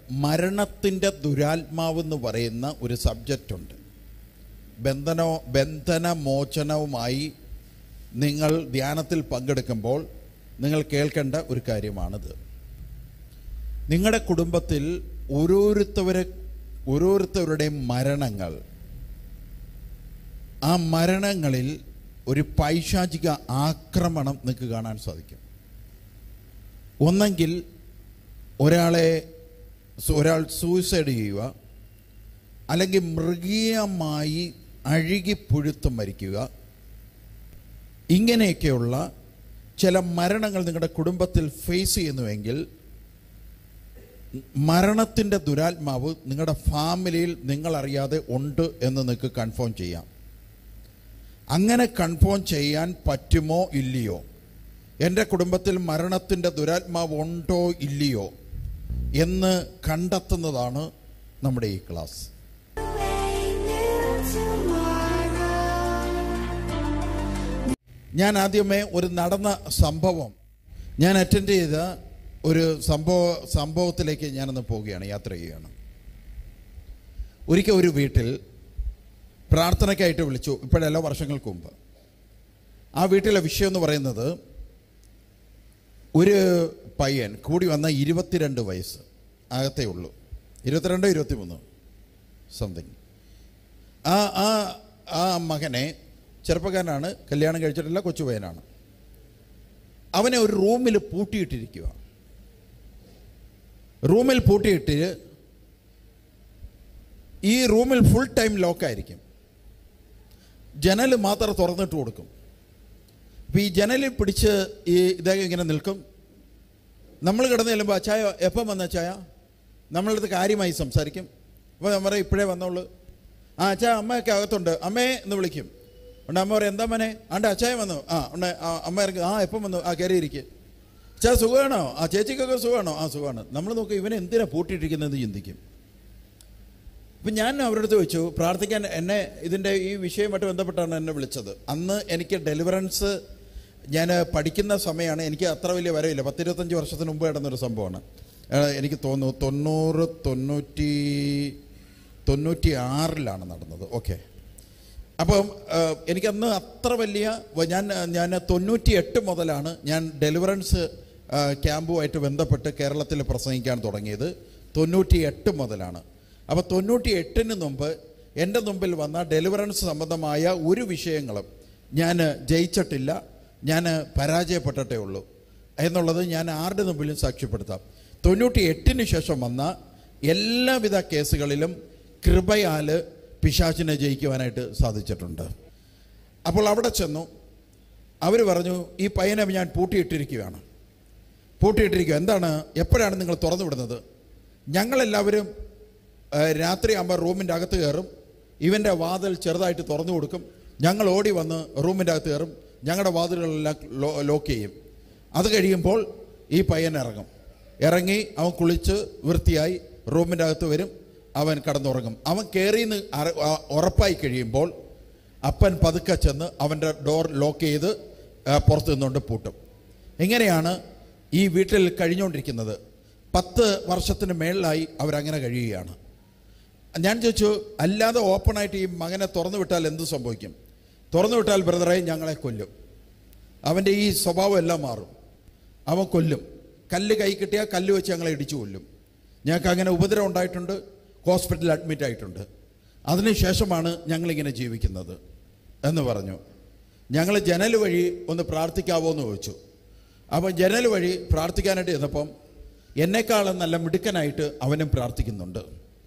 മരണത്തിൻ്റെ ദുരാത്മാവ് എന്ന് പറയുന്ന ഒരു സബ്ജക്റ്റ് ഉണ്ട് ബന്ധനോ ബന്ധനമോചനവുമായി നിങ്ങൾ ധ്യാനത്തിൽ പങ്കെടുക്കുമ്പോൾ നിങ്ങൾ കേൾക്കേണ്ട ഒരു കാര്യമാണിത് നിങ്ങളുടെ കുടുംബത്തിൽ ഓരോരുത്തവരെ ഓരോരുത്തരുടെയും മരണങ്ങൾ ആ മരണങ്ങളിൽ ഒരു പൈശാചിക ആക്രമണം നിങ്ങൾക്ക് കാണാൻ സാധിക്കും ഒന്നെങ്കിൽ ഒരാളെ ഒരാൾ സൂയിസൈഡ് ചെയ്യുക അല്ലെങ്കിൽ മൃഗീയമായി അഴുകി പുഴുത്ത് മരിക്കുക ഇങ്ങനെയൊക്കെയുള്ള ചില മരണങ്ങൾ നിങ്ങളുടെ കുടുംബത്തിൽ ഫേസ് ചെയ്യുന്നുവെങ്കിൽ മരണത്തിൻ്റെ ദുരാത്മാവ് നിങ്ങളുടെ ഫാമിലിയിൽ നിങ്ങളറിയാതെ ഉണ്ട് എന്ന് നിങ്ങൾക്ക് കൺഫേം ചെയ്യാം അങ്ങനെ കൺഫേം ചെയ്യാൻ പറ്റുമോ ഇല്ലയോ എൻ്റെ കുടുംബത്തിൽ മരണത്തിൻ്റെ ദുരാത്മാവ് ഉണ്ടോ ഇല്ലയോ എന്ന് കണ്ടെത്തുന്നതാണ് നമ്മുടെ ഈ ക്ലാസ് ഞാൻ ആദ്യമേ ഒരു നടന്ന സംഭവം ഞാൻ അറ്റൻഡ് ചെയ്ത ഒരു സംഭവ സംഭവത്തിലേക്ക് ഞാനൊന്ന് പോവുകയാണ് യാത്ര ചെയ്യുകയാണ് ഒരിക്കൽ ഒരു വീട്ടിൽ പ്രാർത്ഥനയ്ക്കായിട്ട് വിളിച്ചു ഇപ്പോഴല്ല വർഷങ്ങൾക്ക് മുമ്പ് ആ വീട്ടിലെ വിഷയം എന്ന് പറയുന്നത് ഒരു പയ്യൻ കൂടി വന്ന ഇരുപത്തിരണ്ട് വയസ്സ് അകത്തേ ഉള്ളൂ ഇരുപത്തിരണ്ടോ ഇരുപത്തിമൂന്നോ സംതിങ് ആ ആ ആ മകനെ ചെറുപ്പക്കാരനാണ് കല്യാണം കഴിച്ചിട്ടില്ല കൊച്ചു പയ്യനാണ് അവനെ ഒരു റൂമിൽ പൂട്ടിയിട്ടിരിക്കുക റൂമിൽ പൂട്ടിയിട്ട് ഈ റൂമിൽ ഫുൾ ടൈം ലോക്കായിരിക്കും ജനൽ മാത്രം തുറന്നിട്ട് കൊടുക്കും അപ്പോൾ ഈ ജനലിൽ പിടിച്ച് ഈ ഇദ്ദേഹം ഇങ്ങനെ നിൽക്കും നമ്മൾ കിടന്ന് ചെല്ലുമ്പോൾ അച്ചായ എപ്പം വന്ന അച്ചായ നമ്മളടുത്ത് കാര്യമായി സംസാരിക്കും അപ്പോൾ ഞാൻ പറയും ഇപ്പോഴേ വന്നോളൂ ആ അച്ചായ അമ്മയൊക്കെ അകത്തുണ്ട് അമ്മേ എന്ന് വിളിക്കും ഉണ്ട് അമ്മ പറയും എന്താ മനെ ആണ്ട് അച്ചായ വന്നു ആ ഉണ്ട് ആ, അമ്മ ഇറങ്ങി ആ എപ്പം വന്നു ആ കയറിയിരിക്കുക അച്ഛാ സുഖമാണോ ആ ചേച്ചിക്കൊക്കെ സുഖമാണോ ആ സുഖമാണ് നമ്മൾ നോക്കും ഇവനെ എന്തിനാ പൂട്ടിയിട്ടിരിക്കുന്നത് ചിന്തിക്കും അപ്പം ഞാൻ അവരുടെ അടുത്ത് വെച്ചു പ്രാർത്ഥിക്കാൻ എന്നെ ഇതിൻ്റെ ഈ വിഷയമായിട്ട് ബന്ധപ്പെട്ടാണ് എന്നെ വിളിച്ചത് അന്ന് എനിക്ക് ഡെലിവറൻസ് ഞാൻ പഠിക്കുന്ന സമയമാണ് എനിക്ക് അത്ര വലിയ വരവില്ല പത്തിരുപത്തഞ്ച് വർഷത്തിന് മുമ്പ് നടന്നൊരു സംഭവമാണ് ഏഹ് എനിക്ക് തോന്നുന്നു തൊണ്ണൂറ് തൊണ്ണൂറ്റി തൊണ്ണൂറ്റി ആറിലാണ് നടന്നത് ഓക്കെ അപ്പം ഏഹ്, എനിക്കന്ന് അത്ര വലിയ വ- ഞാൻ ഞാൻ തൊണ്ണൂറ്റി എട്ട് മുതലാണ് ഞാൻ ഡെലിവറൻസ് ഏഹ്, ക്യാമ്പുമായിട്ട് ബന്ധപ്പെട്ട് കേരളത്തിൽ പ്രസംഗിക്കാൻ തുടങ്ങിയത് തൊണ്ണൂറ്റി എട്ട് മുതലാണ് അപ്പോൾ തൊണ്ണൂറ്റി എട്ടിന് മുമ്പ് എൻ്റെ മുമ്പിൽ വന്ന ഡെലിവറൻസ് സംബന്ധമായ ഒരു വിഷയങ്ങളും ഞാൻ ജയിച്ചിട്ടില്ല ഞാൻ പരാജയപ്പെട്ടിട്ടേ ഉള്ളൂ എന്നുള്ളത് ഞാൻ ആരുടെ മുമ്പിലും സാക്ഷ്യപ്പെടുത്താം തൊണ്ണൂറ്റി എട്ടിന് ശേഷം വന്ന എല്ലാവിധ കേസുകളിലും കൃപയാൽ പിശാചിനെ ജയിക്കുവാനായിട്ട് സാധിച്ചിട്ടുണ്ട് അപ്പോൾ അവിടെ ചെന്നു അവർ പറഞ്ഞു ഈ പയ്യനെ ഞാൻ പൂട്ടിയിട്ടിരിക്കുകയാണ് പൂട്ടിയിട്ടിരിക്കുക എന്താണ് എപ്പോഴാണ് നിങ്ങൾ തുറന്നു വിടുന്നത് ഞങ്ങളെല്ലാവരും ഏഹ്, രാത്രിയാകുമ്പോൾ റൂമിൻ്റെ അകത്ത് കയറും ഇവൻ്റെ വാതിൽ ചെറുതായിട്ട് തുറന്നു കൊടുക്കും ഞങ്ങൾ ഓടി വന്ന് റൂമിൻ്റെ അകത്ത് കയറും ഞങ്ങളുടെ വാതിലുകളെല്ലാം ലോ ലോക്ക് ചെയ്യും അത് കഴിയുമ്പോൾ ഈ പയ്യൻ ഇറങ്ങും ഇറങ്ങി അവൻ കുളിച്ച് വൃത്തിയായി റൂമിൻ്റെ അകത്ത് വരും അവൻ കടന്നുറങ്ങും അവൻ കയറിയെന്ന് അറ- ആ- ഉറപ്പായി കഴിയുമ്പോൾ അപ്പൻ പതുക്കെ ചെന്ന് അവൻ്റെ ഡോർ ലോക്ക് ചെയ്ത് ആ, പുറത്ത് നിന്നുകൊണ്ട് പൂട്ടും ഇങ്ങനെയാണ് ഈ വീട്ടിൽ കഴിഞ്ഞുകൊണ്ടിരിക്കുന്നത് പത്ത് വർഷത്തിന് മേളിലായി അവരങ്ങനെ കഴിയുകയാണ് ഞാൻ ചോദിച്ചു അല്ലാതെ ഓപ്പണായിട്ട് ഈ മകനെ തുറന്നു വിട്ടാൽ എന്ത് സംഭവിക്കും തുറന്നു വിട്ടാൽ ബ്രദറെ ഞങ്ങളെ കൊല്ലും അവൻ്റെ ഈ സ്വഭാവം എല്ലാം മാറും അവൻ കൊല്ലും കല്ല് കൈ കിട്ടിയാൽ കല്ല് വെച്ച് ഞങ്ങളെ ഇടിച്ചു കൊല്ലും ഞങ്ങൾക്ക് അങ്ങനെ ഉപദ്രവം ഉണ്ടായിട്ടുണ്ട് ഹോസ്പിറ്റലിൽ അഡ്മിറ്റ് ആയിട്ടുണ്ട് അതിനുശേഷമാണ് ഞങ്ങളിങ്ങനെ ജീവിക്കുന്നത് എന്ന് പറഞ്ഞു ഞങ്ങൾ ജനൽ വഴി ഒന്ന് പ്രാർത്ഥിക്കാവോ എന്ന് ചോദിച്ചു അപ്പോൾ ജനൽ വഴി പ്രാർത്ഥിക്കാനായിട്ട് ചെന്നപ്പം എന്നെക്കാളും നല്ല മിടുക്കനായിട്ട് അവനും പ്രാർത്ഥിക്കുന്നുണ്ട്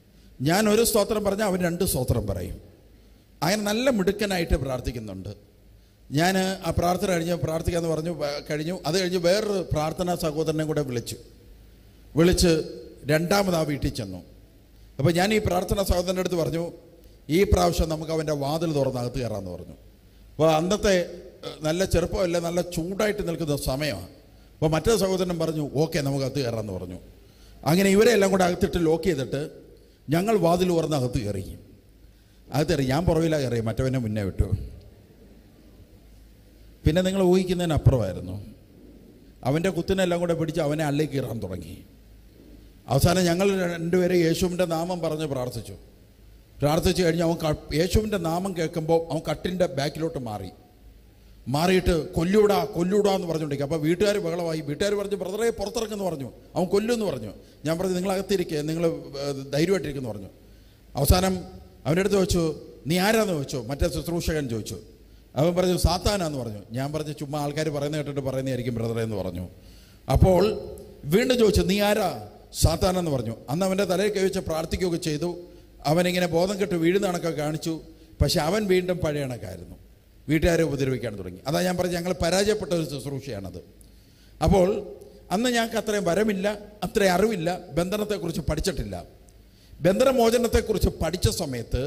ഞാൻ ഒരു സ്തോത്രം പറഞ്ഞാൽ അവൻ രണ്ട് സ്തോത്രം പറയും അങ്ങനെ നല്ല മിടുക്കനായിട്ട് പ്രാർത്ഥിക്കുന്നുണ്ട് ഞാൻ ആ പ്രാർത്ഥന കഴിഞ്ഞ് പ്രാർത്ഥിക്കാന്ന് പറഞ്ഞു വ- കഴിഞ്ഞു അത് കഴിഞ്ഞ് വേറൊരു പ്രാർത്ഥനാ സഹോദരനെ കൂടെ വിളിച്ചു വിളിച്ച് രണ്ടാമത് ആ വീട്ടിൽ ചെന്നു അപ്പോൾ ഞാൻ ഈ പ്രാർത്ഥനാ സഹോദരൻ്റെ അടുത്ത് പറഞ്ഞു ഈ പ്രാവശ്യം നമുക്ക് അവൻ്റെ വാതിൽ തുറന്ന് അകത്ത് കയറാമെന്ന് പറഞ്ഞു അപ്പോൾ അന്നത്തെ ഏഹ്, നല്ല ചെറുപ്പമല്ല നല്ല ചൂടായിട്ട് നിൽക്കുന്ന സമയമാണ് അപ്പോൾ മറ്റേ സഹോദരൻ പറഞ്ഞു ഓക്കെ നമുക്ക് അകത്ത് കയറാമെന്ന് പറഞ്ഞു അങ്ങനെ ഇവരെ എല്ലാം കൂടെ അകത്തിട്ട് ലോക്ക് ചെയ്തിട്ട് ഞങ്ങൾ വാതിൽ തുറന്ന് അകത്ത് കയറി അകത്ത് കയറി ഞാൻ പുറകിലാണ് കയറി മറ്റവനെ മുന്നേ വിട്ടു പിന്നെ നിങ്ങൾ ഊഹിക്കുന്നതിന് അപ്പുറമായിരുന്നു അവൻ്റെ കുത്തിനെല്ലാം കൂടെ പിടിച്ച് അവനെ അള്ളിൽ കീറാൻ തുടങ്ങി അവസാനം ഞങ്ങൾ രണ്ടുപേരെ യേശുവിൻ്റെ നാമം പറഞ്ഞ് പ്രാർത്ഥിച്ചു പ്രാർത്ഥിച്ചു കഴിഞ്ഞ് അവൻ ക- യേശുവിൻ്റെ നാമം കേൾക്കുമ്പോൾ അവൻ കട്ടിൻ്റെ ബാക്കിലോട്ട് മാറി മാറിയിട്ട് കൊല്ലൂടാ കൊല്ലൂടാ എന്ന് പറഞ്ഞുകൊണ്ടിരിക്കുക അപ്പോൾ വീട്ടുകാർ ബഹളമായി വീട്ടുകാർ പറഞ്ഞു ബ്രദറെ പുറത്തിറങ്ങുമെന്ന് പറഞ്ഞു അവൻ കൊല്ലുമെന്ന് പറഞ്ഞു ഞാൻ പറഞ്ഞു നിങ്ങൾ അകത്തിരിക്കുക നിങ്ങൾ ധൈര്യമായിട്ടിരിക്കുന്നു പറഞ്ഞു അവസാനം അവൻ്റെ അടുത്ത് ചോദിച്ചു നീ ആരാന്ന് ചോദിച്ചു മറ്റേ ശുശ്രൂഷകൻ ചോദിച്ചു അവൻ പറഞ്ഞു സാത്താനാന്ന് പറഞ്ഞു ഞാൻ പറഞ്ഞു ചുമ്മാ ആൾക്കാർ പറയുന്ന കേട്ടിട്ട് പറയുന്നതായിരിക്കും ബ്രദറെ എന്ന് പറഞ്ഞു അപ്പോൾ വീണ്ടും ചോദിച്ചു നീ ആരാ സാത്താനെന്ന് പറഞ്ഞു അന്ന് അവൻ്റെ തലയിൽ കൈവച്ച് പ്രാർത്ഥിക്കുകയൊക്കെ ചെയ്തു അവനിങ്ങനെ ബോധം കെട്ട് വീഴുന്ന കണക്കൊക്കെ കാണിച്ചു പക്ഷെ അവൻ വീണ്ടും പഴയ കണക്കായിരുന്നു വീട്ടുകാരെ ഉപദ്രവിക്കാൻ തുടങ്ങി അതാ ഞാൻ പറഞ്ഞു ഞങ്ങൾ പരാജയപ്പെട്ട ഒരു ശുശ്രൂഷയാണത് അപ്പോൾ അന്ന് ഞങ്ങൾക്ക് അത്രയും വരമില്ല അത്രയും അറിവില്ല ബന്ധനത്തെക്കുറിച്ച് പഠിച്ചിട്ടില്ല ബന്ധനമോചനത്തെക്കുറിച്ച് പഠിച്ച സമയത്ത്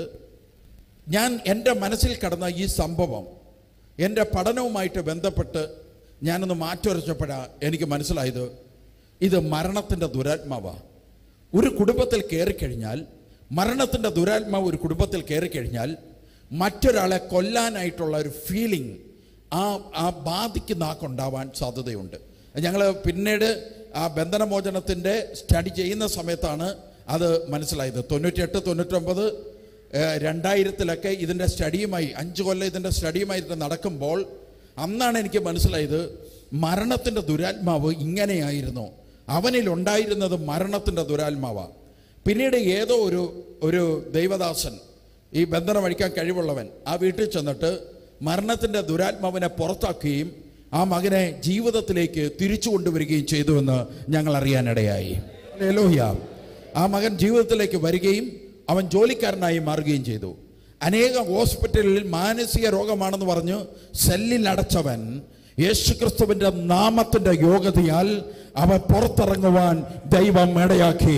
ഞാൻ എൻ്റെ മനസ്സിൽ കടന്ന ഈ സംഭവം എൻ്റെ പഠനവുമായിട്ട് ബന്ധപ്പെട്ട് ഞാനൊന്ന് മാറ്റുരച്ചപ്പോഴാണ് എനിക്ക് മനസ്സിലായത് ഇത് മരണത്തിൻ്റെ ദുരാത്മാവാണ് ഒരു കുടുംബത്തിൽ കയറിക്കഴിഞ്ഞാൽ മരണത്തിൻ്റെ ദുരാത്മാവ് ഒരു കുടുംബത്തിൽ കയറിക്കഴിഞ്ഞാൽ മറ്റൊരാളെ കൊല്ലാനായിട്ടുള്ള ഒരു ഫീലിംഗ് ആ ആ ബാധിക്കുന്ന ആക്കുണ്ടാവാൻ സാധ്യതയുണ്ട് ഞങ്ങൾ പിന്നീട് ആ ബന്ധനമോചനത്തിൻ്റെ സ്റ്റഡി ചെയ്യുന്ന സമയത്താണ് അത് മനസ്സിലായത് തൊണ്ണൂറ്റിയെട്ട് തൊണ്ണൂറ്റൊമ്പത് ഏഹ്, രണ്ടായിരത്തിലൊക്കെ ഇതിൻ്റെ സ്റ്റഡിയുമായി അഞ്ച് കൊല്ലം ഇതിൻ്റെ സ്റ്റഡിയുമായിട്ട് നടക്കുമ്പോൾ അന്നാണ് എനിക്ക് മനസ്സിലായത് മരണത്തിൻ്റെ ദുരാത്മാവ് ഇങ്ങനെയായിരുന്നു അവനിൽ ഉണ്ടായിരുന്നത് മരണത്തിൻ്റെ ദുരാത്മാവാണ് പിന്നീട് ഏതോ ഒരു ഒരു ദൈവദാസൻ ഈ ബന്ധനം അഴിക്കാൻ കഴിവുള്ളവൻ ആ വീട്ടിൽ ചെന്നിട്ട് മരണത്തിൻ്റെ ദുരാത്മാവിനെ പുറത്താക്കുകയും ആ മകനെ ജീവിതത്തിലേക്ക് തിരിച്ചു കൊണ്ടുവരികയും ചെയ്തുവെന്ന് ഞങ്ങൾ അറിയാനിടയായി ഹല്ലേലൂയ. ആ മകൻ ജീവിതത്തിലേക്ക് വരികയും അവൻ ജോലിക്കാരനായി മാറുകയും ചെയ്തു അനേകം ഹോസ്പിറ്റലിൽ മാനസിക രോഗമാണെന്ന് പറഞ്ഞ് സെല്ലിൽ അടച്ചവൻ യേശുക്രിസ്തുവിന്റെ നാമത്തിന്റെ യോഗ്യതയാൽ അവൻ പുറത്തിറങ്ങുവാൻ ദൈവം ഇടയാക്കി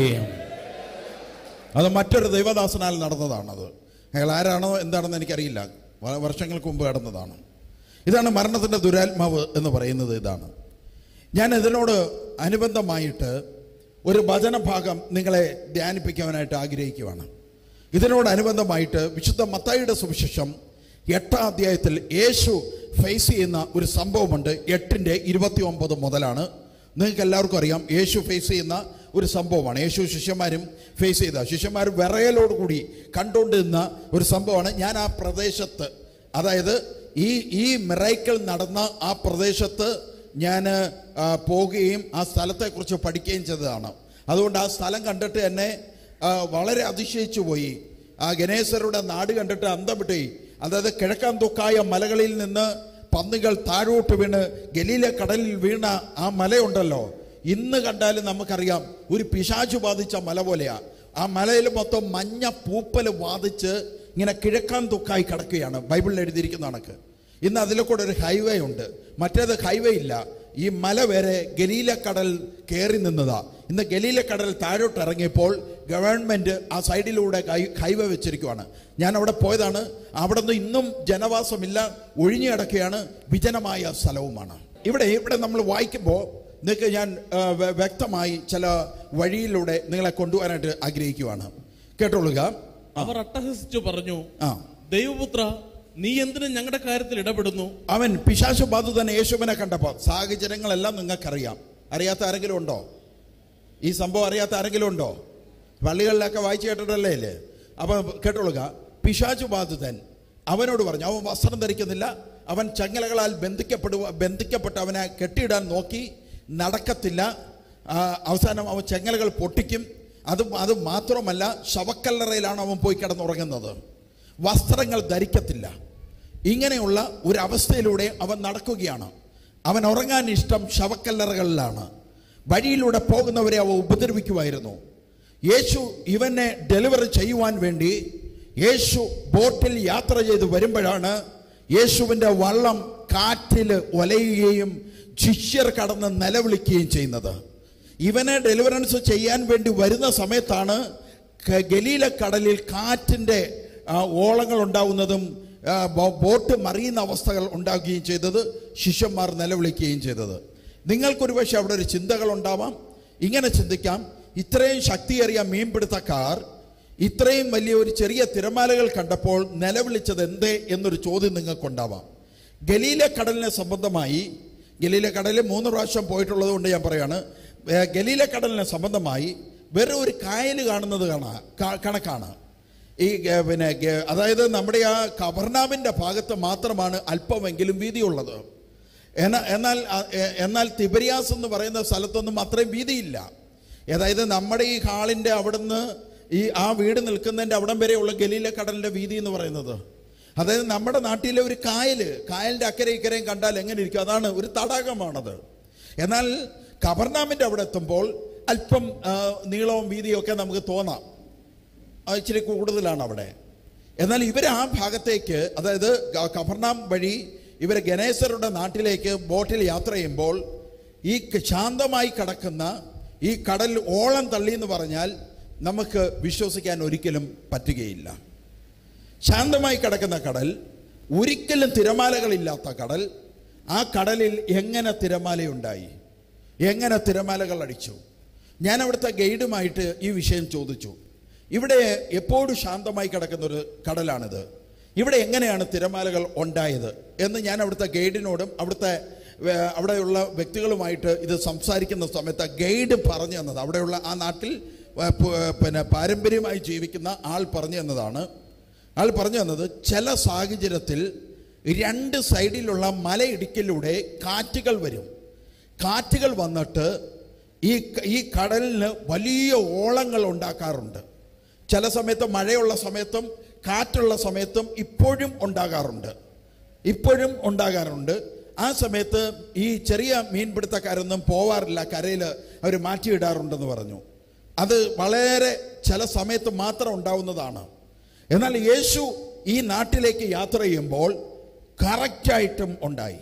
അത് മറ്റൊരു ദൈവദാസനാൽ നടന്നതാണത് അയാൾ ആരാണോ എന്താണെന്ന് എനിക്കറിയില്ല വ- വർഷങ്ങൾക്ക് മുമ്പ് നടന്നതാണ് ഇതാണ് മരണത്തിൻ്റെ ദുരാത്മാവ് എന്ന് പറയുന്നത് ഇതാണ് ഞാൻ ഇതിനോട് അനുബന്ധമായിട്ട് ഒരു വചനഭാഗം നിങ്ങളെ ധ്യാനിപ്പിക്കുവാനായിട്ട് ആഗ്രഹിക്കുകയാണ് ഇതിനോടനുബന്ധമായിട്ട് വിശുദ്ധ മത്തായിയുടെ സുവിശേഷം എട്ടാം അധ്യായത്തിൽ യേശു ഫേസ് ചെയ്യുന്ന ഒരു സംഭവമുണ്ട് എട്ടിൻ്റെ ഇരുപത്തി ഒമ്പത് മുതലാണ് നിങ്ങൾക്ക് എല്ലാവർക്കും അറിയാം യേശു ഫേസ് ചെയ്യുന്ന ഒരു സംഭവമാണ് യേശു ശിഷ്യന്മാരും ഫേസ് ചെയ്ത ശിഷ്യന്മാർ വിറയലോടുകൂടി കണ്ടുകൊണ്ടിരുന്ന ഒരു സംഭവമാണ് ഞാൻ ആ പ്രദേശത്ത് അതായത് ഈ ഈ മിറൈക്കിൾ നടന്ന ആ പ്രദേശത്ത് ഞാൻ ആ, പോവുകയും ആ സ്ഥലത്തെക്കുറിച്ച് പഠിക്കുകയും ചെയ്തതാണ് അതുകൊണ്ട് ആ സ്ഥലം കണ്ടിട്ട് എന്നെ ആ, വളരെ അതിശയിച്ചു പോയി ആ ഗണേശരുടെ നാട് കണ്ടിട്ട് അന്തം വിട്ടുപോയി അതായത് കിഴക്കാൻ തൊക്കായ മലകളിൽ നിന്ന് പന്നികൾ താഴോട്ട് വീണ് ഗലീല കടലിൽ വീണ ആ മലയുണ്ടല്ലോ ഇന്ന് കണ്ടാലും നമുക്കറിയാം ഒരു പിശാചു ബാധിച്ച മല പോലെയാ ആ മലയിൽ മൊത്തം മഞ്ഞ പൂപ്പൽ ബാധിച്ച് ഇങ്ങനെ കിഴക്കാൻ തൊക്കായി കിടക്കുകയാണ് ബൈബിളിൽ എഴുതിയിരിക്കുന്ന കണക്ക് ഇന്ന് അതിലെ കൂടെ ഒരു ഹൈവേ ഉണ്ട് മറ്റേത് ഹൈവേ ഇല്ല ഈ മല വരെ ഗലീലക്കടൽ കയറി നിന്നതാ ഇന്ന് ഗലീലക്കടൽ താഴോട്ട് ഇറങ്ങിയപ്പോൾ ഗവൺമെന്റ് ആ സൈഡിലൂടെ ഹൈ- ഹൈവേ വെച്ചിരിക്കുവാണ് ഞാൻ അവിടെ പോയതാണ് അവിടെ നിന്ന് ഇന്നും ജനവാസമില്ല ഒഴിഞ്ഞു കിടക്കുകയാണ് വിജനമായ സ്ഥലവുമാണ് ഇവിടെ ഇവിടെ നമ്മൾ വായിക്കുമ്പോൾ നിങ്ങൾക്ക് ഞാൻ ആ, വ്യ- വ്യക്തമായി ചില വഴിയിലൂടെ നിങ്ങളെ കൊണ്ടുപോകാനായിട്ട് ആഗ്രഹിക്കുവാണ് കേട്ടോളുക അവർ അട്ടഹസിച്ചു പറഞ്ഞു ആ ദൈവപുത്ര നീ എന്തിനു ഞങ്ങളുടെ കാര്യത്തിൽ ഇടപെടുന്നു അവൻ പിശാശു ബാധിതൻ യേശുവിനെ കണ്ടപ്പോൾ സാഹചര്യങ്ങളെല്ലാം നിങ്ങൾക്കറിയാം അറിയാത്ത ആരെങ്കിലും ഉണ്ടോ ഈ സംഭവം അറിയാത്ത ആരെങ്കിലും ഉണ്ടോ പള്ളികളിലൊക്കെ വായിച്ചു കേട്ടിട്ടല്ലേ ഇല്ലേ അപ്പൊ കേട്ടോളുക പിശാചു ബാധിതൻ അവനോട് പറഞ്ഞു അവൻ വസ്ത്രം ധരിക്കുന്നില്ല അവൻ ചങ്ങലകളാൽ ബന്ധിക്കപ്പെടുക ബന്ധിക്കപ്പെട്ട് അവനെ കെട്ടിയിടാൻ നോക്കി നടക്കത്തില്ല ആ, അവസാനം അവൻ ചെങ്ങലകൾ പൊട്ടിക്കും അത് അത് മാത്രമല്ല ശവക്കല്ലറയിലാണ് അവൻ പോയി കിടന്നുറങ്ങുന്നത് വസ്ത്രങ്ങൾ ധരിക്കത്തില്ല ഇങ്ങനെയുള്ള ഒരു അവസ്ഥയിലൂടെ അവൻ നടക്കുകയാണ് അവൻ ഉറങ്ങാൻ ഇഷ്ടം ശവക്കല്ലറകളിലാണ് വഴിയിലൂടെ പോകുന്നവരെ അവ ഉപദ്രവിക്കുമായിരുന്നു യേശു ഇവനെ ഡെലിവറി ചെയ്യുവാൻ വേണ്ടി യേശു ബോട്ടിൽ യാത്ര ചെയ്ത് വരുമ്പോഴാണ് യേശുവിൻ്റെ വള്ളം കാറ്റിൽ ഒലയുകയും ശിഷ്യർ കടന്ന് നിലവിളിക്കുകയും ചെയ്യുന്നത് ഇവനെ ഡെലിവറൻസ് ചെയ്യാൻ വേണ്ടി വരുന്ന സമയത്താണ് ക- ഗലീല കടലിൽ കാറ്റിൻ്റെ ആ, ഓളങ്ങൾ ഉണ്ടാവുന്നതും ആ, ബോ- ബോട്ട് മറിയുന്ന അവസ്ഥകൾ ഉണ്ടാകുകയും ചെയ്തത് ശിഷ്യന്മാർ നിലവിളിക്കുകയും ചെയ്തത് നിങ്ങൾക്കൊരു പക്ഷേ അവിടെ ഒരു ചിന്തകൾ ഉണ്ടാവാം ഇങ്ങനെ ചിന്തിക്കാം ഇത്രയും ശക്തിയേറിയ മീൻപിടുത്തക്കാർ ഇത്രയും വലിയ ഒരു ചെറിയ തിരമാലകൾ കണ്ടപ്പോൾ നിലവിളിച്ചത് എന്തേ എന്നൊരു ചോദ്യം നിങ്ങൾക്കുണ്ടാവാം ഗലീല കടലിനെ സംബന്ധമായി ഗലീല കടലിൽ മൂന്ന് പ്രാവശ്യം പോയിട്ടുള്ളത് കൊണ്ട് ഞാൻ പറയാണ് ഏ, ഗലീല കടലിനെ സംബന്ധമായി വെറും ഒരു കായൽ കാണുന്നത് കാണാ കാ- കണക്കാണ് ഈ ഗ- പിന്നെ ഗ- അതായത് നമ്മുടെ ആ കബർനാമിൻ്റെ ഭാഗത്ത് മാത്രമാണ് അല്പമെങ്കിലും വീതിയുള്ളത് എന്നാൽ എന്നാൽ അ- എ- എന്നാൽ തിബരിയാസ് എന്ന് പറയുന്ന സ്ഥലത്തൊന്നും അത്രയും വീതിയില്ല അതായത് നമ്മുടെ ഈ ഹാളിൻ്റെ അവിടുന്ന് ഈ ആ വീട് നിൽക്കുന്നതിൻ്റെ അവിടം വരെയുള്ള ഗലീല കടലിൻ്റെ വീതി എന്ന് പറയുന്നത് അതായത് നമ്മുടെ നാട്ടിലെ ഒരു കായല് കായലിൻ്റെ അക്കരെ ഇക്കരയും കണ്ടാൽ എങ്ങനെ ഇരിക്കും അതാണ് ഒരു തടാകമാണത് എന്നാൽ കബർനാമിൻ്റെ അവിടെ എത്തുമ്പോൾ അല്പം ആ, നീളവും വീതിയും ഒക്കെ നമുക്ക് തോന്നാം അത് ഇച്ചിരി കൂടുതലാണ് അവിടെ എന്നാൽ ഇവർ ആ ഭാഗത്തേക്ക് അതായത് ഗ- കഫർനാം വഴി ഇവർ ഗണേശരുടെ നാട്ടിലേക്ക് ബോട്ടിൽ യാത്ര ചെയ്യുമ്പോൾ ഈ ക- ശാന്തമായി കിടക്കുന്ന ഈ കടൽ ഓളം തള്ളി എന്ന് പറഞ്ഞാൽ നമുക്ക് വിശ്വസിക്കാൻ ഒരിക്കലും പറ്റുകയില്ല ശാന്തമായി കിടക്കുന്ന കടൽ ഒരിക്കലും തിരമാലകളില്ലാത്ത കടൽ ആ കടലിൽ എങ്ങനെ തിരമാലയുണ്ടായി എങ്ങനെ തിരമാലകൾ അടിച്ചു ഞാൻ അവിടുത്തെ ഗൈഡുമായിട്ട് ഈ വിഷയം ചോദിച്ചു ഇവിടെ എപ്പോഴും ശാന്തമായി കിടക്കുന്ന ഒരു കടലാണിത് ഇവിടെ എങ്ങനെയാണ് തിരമാലകൾ ഉണ്ടായത് എന്ന് ഞാൻ അവിടുത്തെ ഗൈഡിനോടും അവിടുത്തെ ഏർ, അവിടെയുള്ള വ്യക്തികളുമായിട്ട് ഇത് സംസാരിക്കുന്ന സമയത്ത് ഗൈഡ് പറഞ്ഞു തന്നത് അവിടെയുള്ള ആ നാട്ടിൽ ഏർ, പ്- പിന്നെ പാരമ്പര്യമായി ജീവിക്കുന്ന ആൾ പറഞ്ഞു തന്നതാണ് ആൾ പറഞ്ഞു തന്നത് ചില സാഹചര്യത്തിൽ രണ്ട് സൈഡിലുള്ള മലയിടുക്കിലൂടെ കാറ്റുകൾ വരും കാറ്റുകൾ വന്നിട്ട് ഈ ഈ കടലിന് വലിയ ഓളങ്ങൾ ഉണ്ടാക്കാറുണ്ട് ചില സമയത്ത് മഴയുള്ള സമയത്തും കാറ്റുള്ള സമയത്തും ഇപ്പോഴും ഉണ്ടാകാറുണ്ട് ഇപ്പോഴും ഉണ്ടാകാറുണ്ട് ആ സമയത്ത് ഈ ചെറിയ മീൻപിടുത്തക്കാരൊന്നും പോവാറില്ല കരയിൽ അവർ മാറ്റിയിടാറുണ്ടെന്ന് പറഞ്ഞു അത് വളരെ ചില സമയത്ത് മാത്രം ഉണ്ടാവുന്നതാണ് എന്നാൽ യേശു ഈ നാട്ടിലേക്ക് യാത്ര ചെയ്യുമ്പോൾ കറക്റ്റായിട്ടും ഉണ്ടായി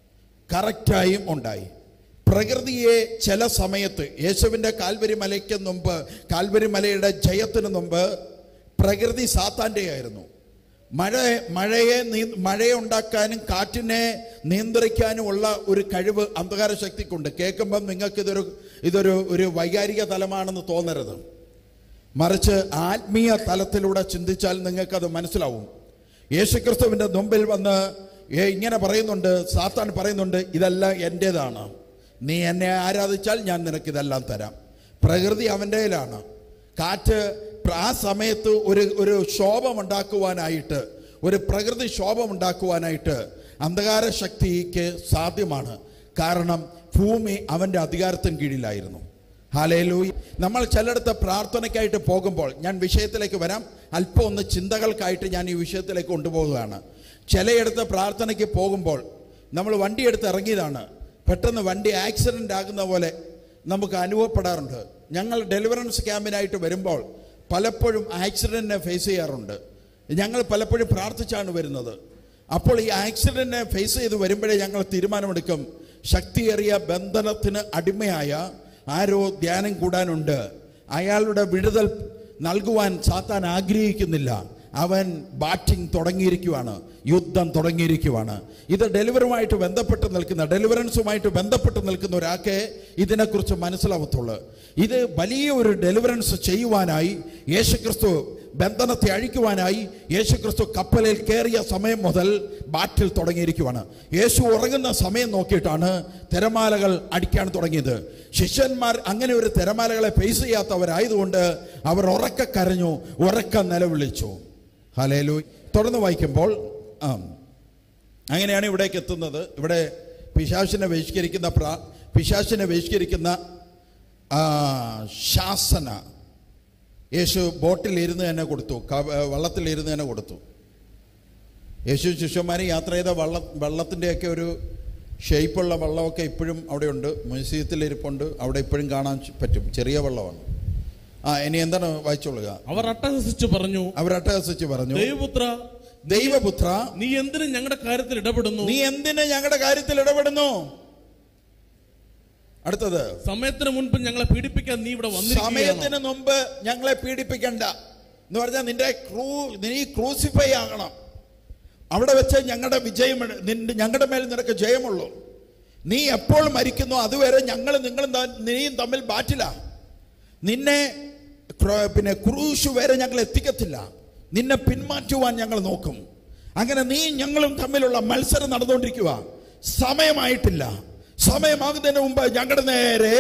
കറക്റ്റായും ഉണ്ടായി പ്രകൃതിയെ ചില സമയത്ത് യേശുവിൻ്റെ കാൽവരി മലയ്ക്ക് മുമ്പ് കാൽവരി മലയുടെ ജയത്തിന് മുമ്പ് പ്രകൃതി സാത്താൻ്റെ ആയിരുന്നു മഴ മഴയെ നീ മഴയെ ഉണ്ടാക്കാനും കാറ്റിനെ നിയന്ത്രിക്കാനും ഉള്ള ഒരു കഴിവ് അന്ധകാര ശക്തിക്കുണ്ട് കേൾക്കുമ്പം നിങ്ങൾക്ക് ഇതൊരു ഇതൊരു ഒരു വൈകാരിക തലമാണെന്ന് തോന്നരുത് മറിച്ച് ആത്മീയ തലത്തിലൂടെ ചിന്തിച്ചാൽ നിങ്ങൾക്കത് മനസ്സിലാവും യേശുക്രിസ്തുവിൻ്റെ മുമ്പിൽ വന്ന് ഏ ഇങ്ങനെ പറയുന്നുണ്ട് സാത്താൻ പറയുന്നുണ്ട് ഇതെല്ലാം എൻ്റേതാണ് നീ എന്നെ ആരാധിച്ചാൽ ഞാൻ നിനക്ക് ഇതെല്ലാം തരാം പ്രകൃതി അവൻ്റെ കയ്യിലാണ് കാറ്റ് പ്ര- ആ സമയത്ത് ഒരു ഒരു ശോഭമുണ്ടാക്കുവാനായിട്ട് ഒരു പ്രകൃതി ശോഭമുണ്ടാക്കുവാനായിട്ട് അന്ധകാര ശക്തിക്ക് സാധ്യമാണ് കാരണം ഭൂമി അവൻ്റെ അധികാരത്തിന് കീഴിലായിരുന്നു ഹാലേലൂയ നമ്മൾ ചിലയിടത്ത് പ്രാർത്ഥനയ്ക്കായിട്ട് പോകുമ്പോൾ ഞാൻ വിഷയത്തിലേക്ക് വരാം അല്പം ഒന്ന് ചിന്തകൾക്കായിട്ട് ഞാൻ ഈ വിഷയത്തിലേക്ക് കൊണ്ടുപോകുകയാണ് ചിലയിടത്ത് പ്രാർത്ഥനയ്ക്ക് പോകുമ്പോൾ നമ്മൾ വണ്ടി എടുത്ത് ഇറങ്ങിയതാണ് പെട്ടെന്ന് വണ്ടി ആക്സിഡൻ്റ് ആകുന്ന പോലെ നമുക്ക് അനുഭവപ്പെടാറുണ്ട് ഞങ്ങൾ ഡെലിവറൻസ് ക്യാമ്പിനായിട്ട് വരുമ്പോൾ പലപ്പോഴും ആക്സിഡൻറ്റിനെ ഫേസ് ചെയ്യാറുണ്ട് ഞങ്ങൾ പലപ്പോഴും പ്രാർത്ഥിച്ചാണ് വരുന്നത് അപ്പോൾ ഈ ആക്സിഡൻറ്റിനെ ഫേസ് ചെയ്ത് വരുമ്പോഴേ ഞങ്ങൾ തീരുമാനമെടുക്കും ശക്തിയേറിയ ബന്ധനത്തിന് അടിമയായ ആരോ ധ്യാനം കൂടാനുണ്ട് അയാളുടെ വിടുതൽ നൽകുവാൻ സാത്താൻ ആഗ്രഹിക്കുന്നില്ല അവൻ ബാറ്റിംഗ് തുടങ്ങിയിരിക്കുവാണ് യുദ്ധം തുടങ്ങിയിരിക്കുവാണ് ഇത് ഡെലിവറുമായിട്ട് ബന്ധപ്പെട്ട് നിൽക്കുന്ന ഡെലിവറൻസുമായിട്ട് ബന്ധപ്പെട്ട് നിൽക്കുന്ന ഒരാൾക്ക് ഇതിനെക്കുറിച്ച് മനസ്സിലാവത്തുള്ളൂ ഇത് വലിയ ഒരു ഡെലിവറൻസ് ചെയ്യുവാനായി യേശുക്രിസ്തു ബന്ധനത്തെ അഴിക്കുവാനായി യേശുക്രിസ്തു കപ്പലിൽ കയറിയ സമയം മുതൽ ബാറ്റിൽ തുടങ്ങിയിരിക്കുവാണ് യേശു ഉറങ്ങുന്ന സമയം നോക്കിയിട്ടാണ് തിരമാലകൾ അടിക്കാൻ തുടങ്ങിയത് ശിഷ്യന്മാർ അങ്ങനെ ഒരു തിരമാലകളെ ഫേസ് ചെയ്യാത്തവരായതുകൊണ്ട് അവർ ഉറക്ക കരഞ്ഞു ഉറക്ക നിലവിളിച്ചു ഹലേലു തുടർന്ന് വായിക്കുമ്പോൾ ആ അങ്ങനെയാണ് ഇവിടേക്ക് എത്തുന്നത് ഇവിടെ പിശാശിനെ ബഹിഷ്കരിക്കുന്ന പ്രാ പിശാശിനെ ബഹിഷ്കരിക്കുന്ന ആ, ശാസന യേശു ബോട്ടിൽ ഇരുന്ന് തന്നെ കൊടുത്തു ക- വള്ളത്തിൽ ഇരുന്ന് തന്നെ കൊടുത്തു യേശു ശിഷ്യന്മാരെ യാത്ര ചെയ്ത വള്ള വെള്ളത്തിൻ്റെയൊക്കെ ഒരു ഷേപ്പുള്ള വെള്ളമൊക്കെ ഇപ്പോഴും അവിടെയുണ്ട് മ്യൂസിയത്തിൽ ഇരിപ്പുണ്ട് അവിടെ ഇപ്പോഴും കാണാൻ ച് പറ്റും ചെറിയ വെള്ളമാണ് ആ ഇനി എന്താണ് വായിച്ചോളുക അവർ അട്ടഹസിച്ചു പറഞ്ഞു അവർ അട്ടഹസിച്ച് പറഞ്ഞു ദൈവപുത്ര ദൈവപുത്ര നീ എന്തിന് ഞങ്ങളുടെ കാര്യത്തിൽ ഇടപെടുന്നു നീ എന്തിന് ഞങ്ങളുടെ കാര്യത്തിൽ ഇടപെടുന്നു അടുത്തത് സമയത്തിന് മുൻപ് ഞങ്ങളെ പീഡിപ്പിക്കാൻ നീ ഇവിടെ വന്നിരിക്കുകയാണോ സമയത്തിന് മുമ്പ് ഞങ്ങളെ പീഡിപ്പിക്കണ്ട എന്ന് പറഞ്ഞാൽ നിന്റെ ക്രൂ നീ ക്രൂസിഫൈ ആകണം അവിടെ വെച്ച് ഞങ്ങളുടെ വിജയം എട്- നിന്റെ ഞങ്ങളുടെ മേൽ നിനക്ക് ജയമുള്ളൂ നീ എപ്പോൾ മരിക്കുന്നു അതുവരെ ഞങ്ങൾ നിങ്ങളും ത- നീയും തമ്മിൽ ബാറ്റില്ല നിന്നെ ക്ര- പിന്നെ ക്രൂശ് വരെ ഞങ്ങൾ എത്തിക്കത്തില്ല നിന്നെ പിന്മാറ്റുവാൻ ഞങ്ങൾ നോക്കും അങ്ങനെ നീ ഞങ്ങളും തമ്മിലുള്ള മത്സരം നടന്നുകൊണ്ടിരിക്കുക സമയമായിട്ടില്ല സമയമാകുന്നതിന് മുമ്പ് ഞങ്ങളുടെ നേരെ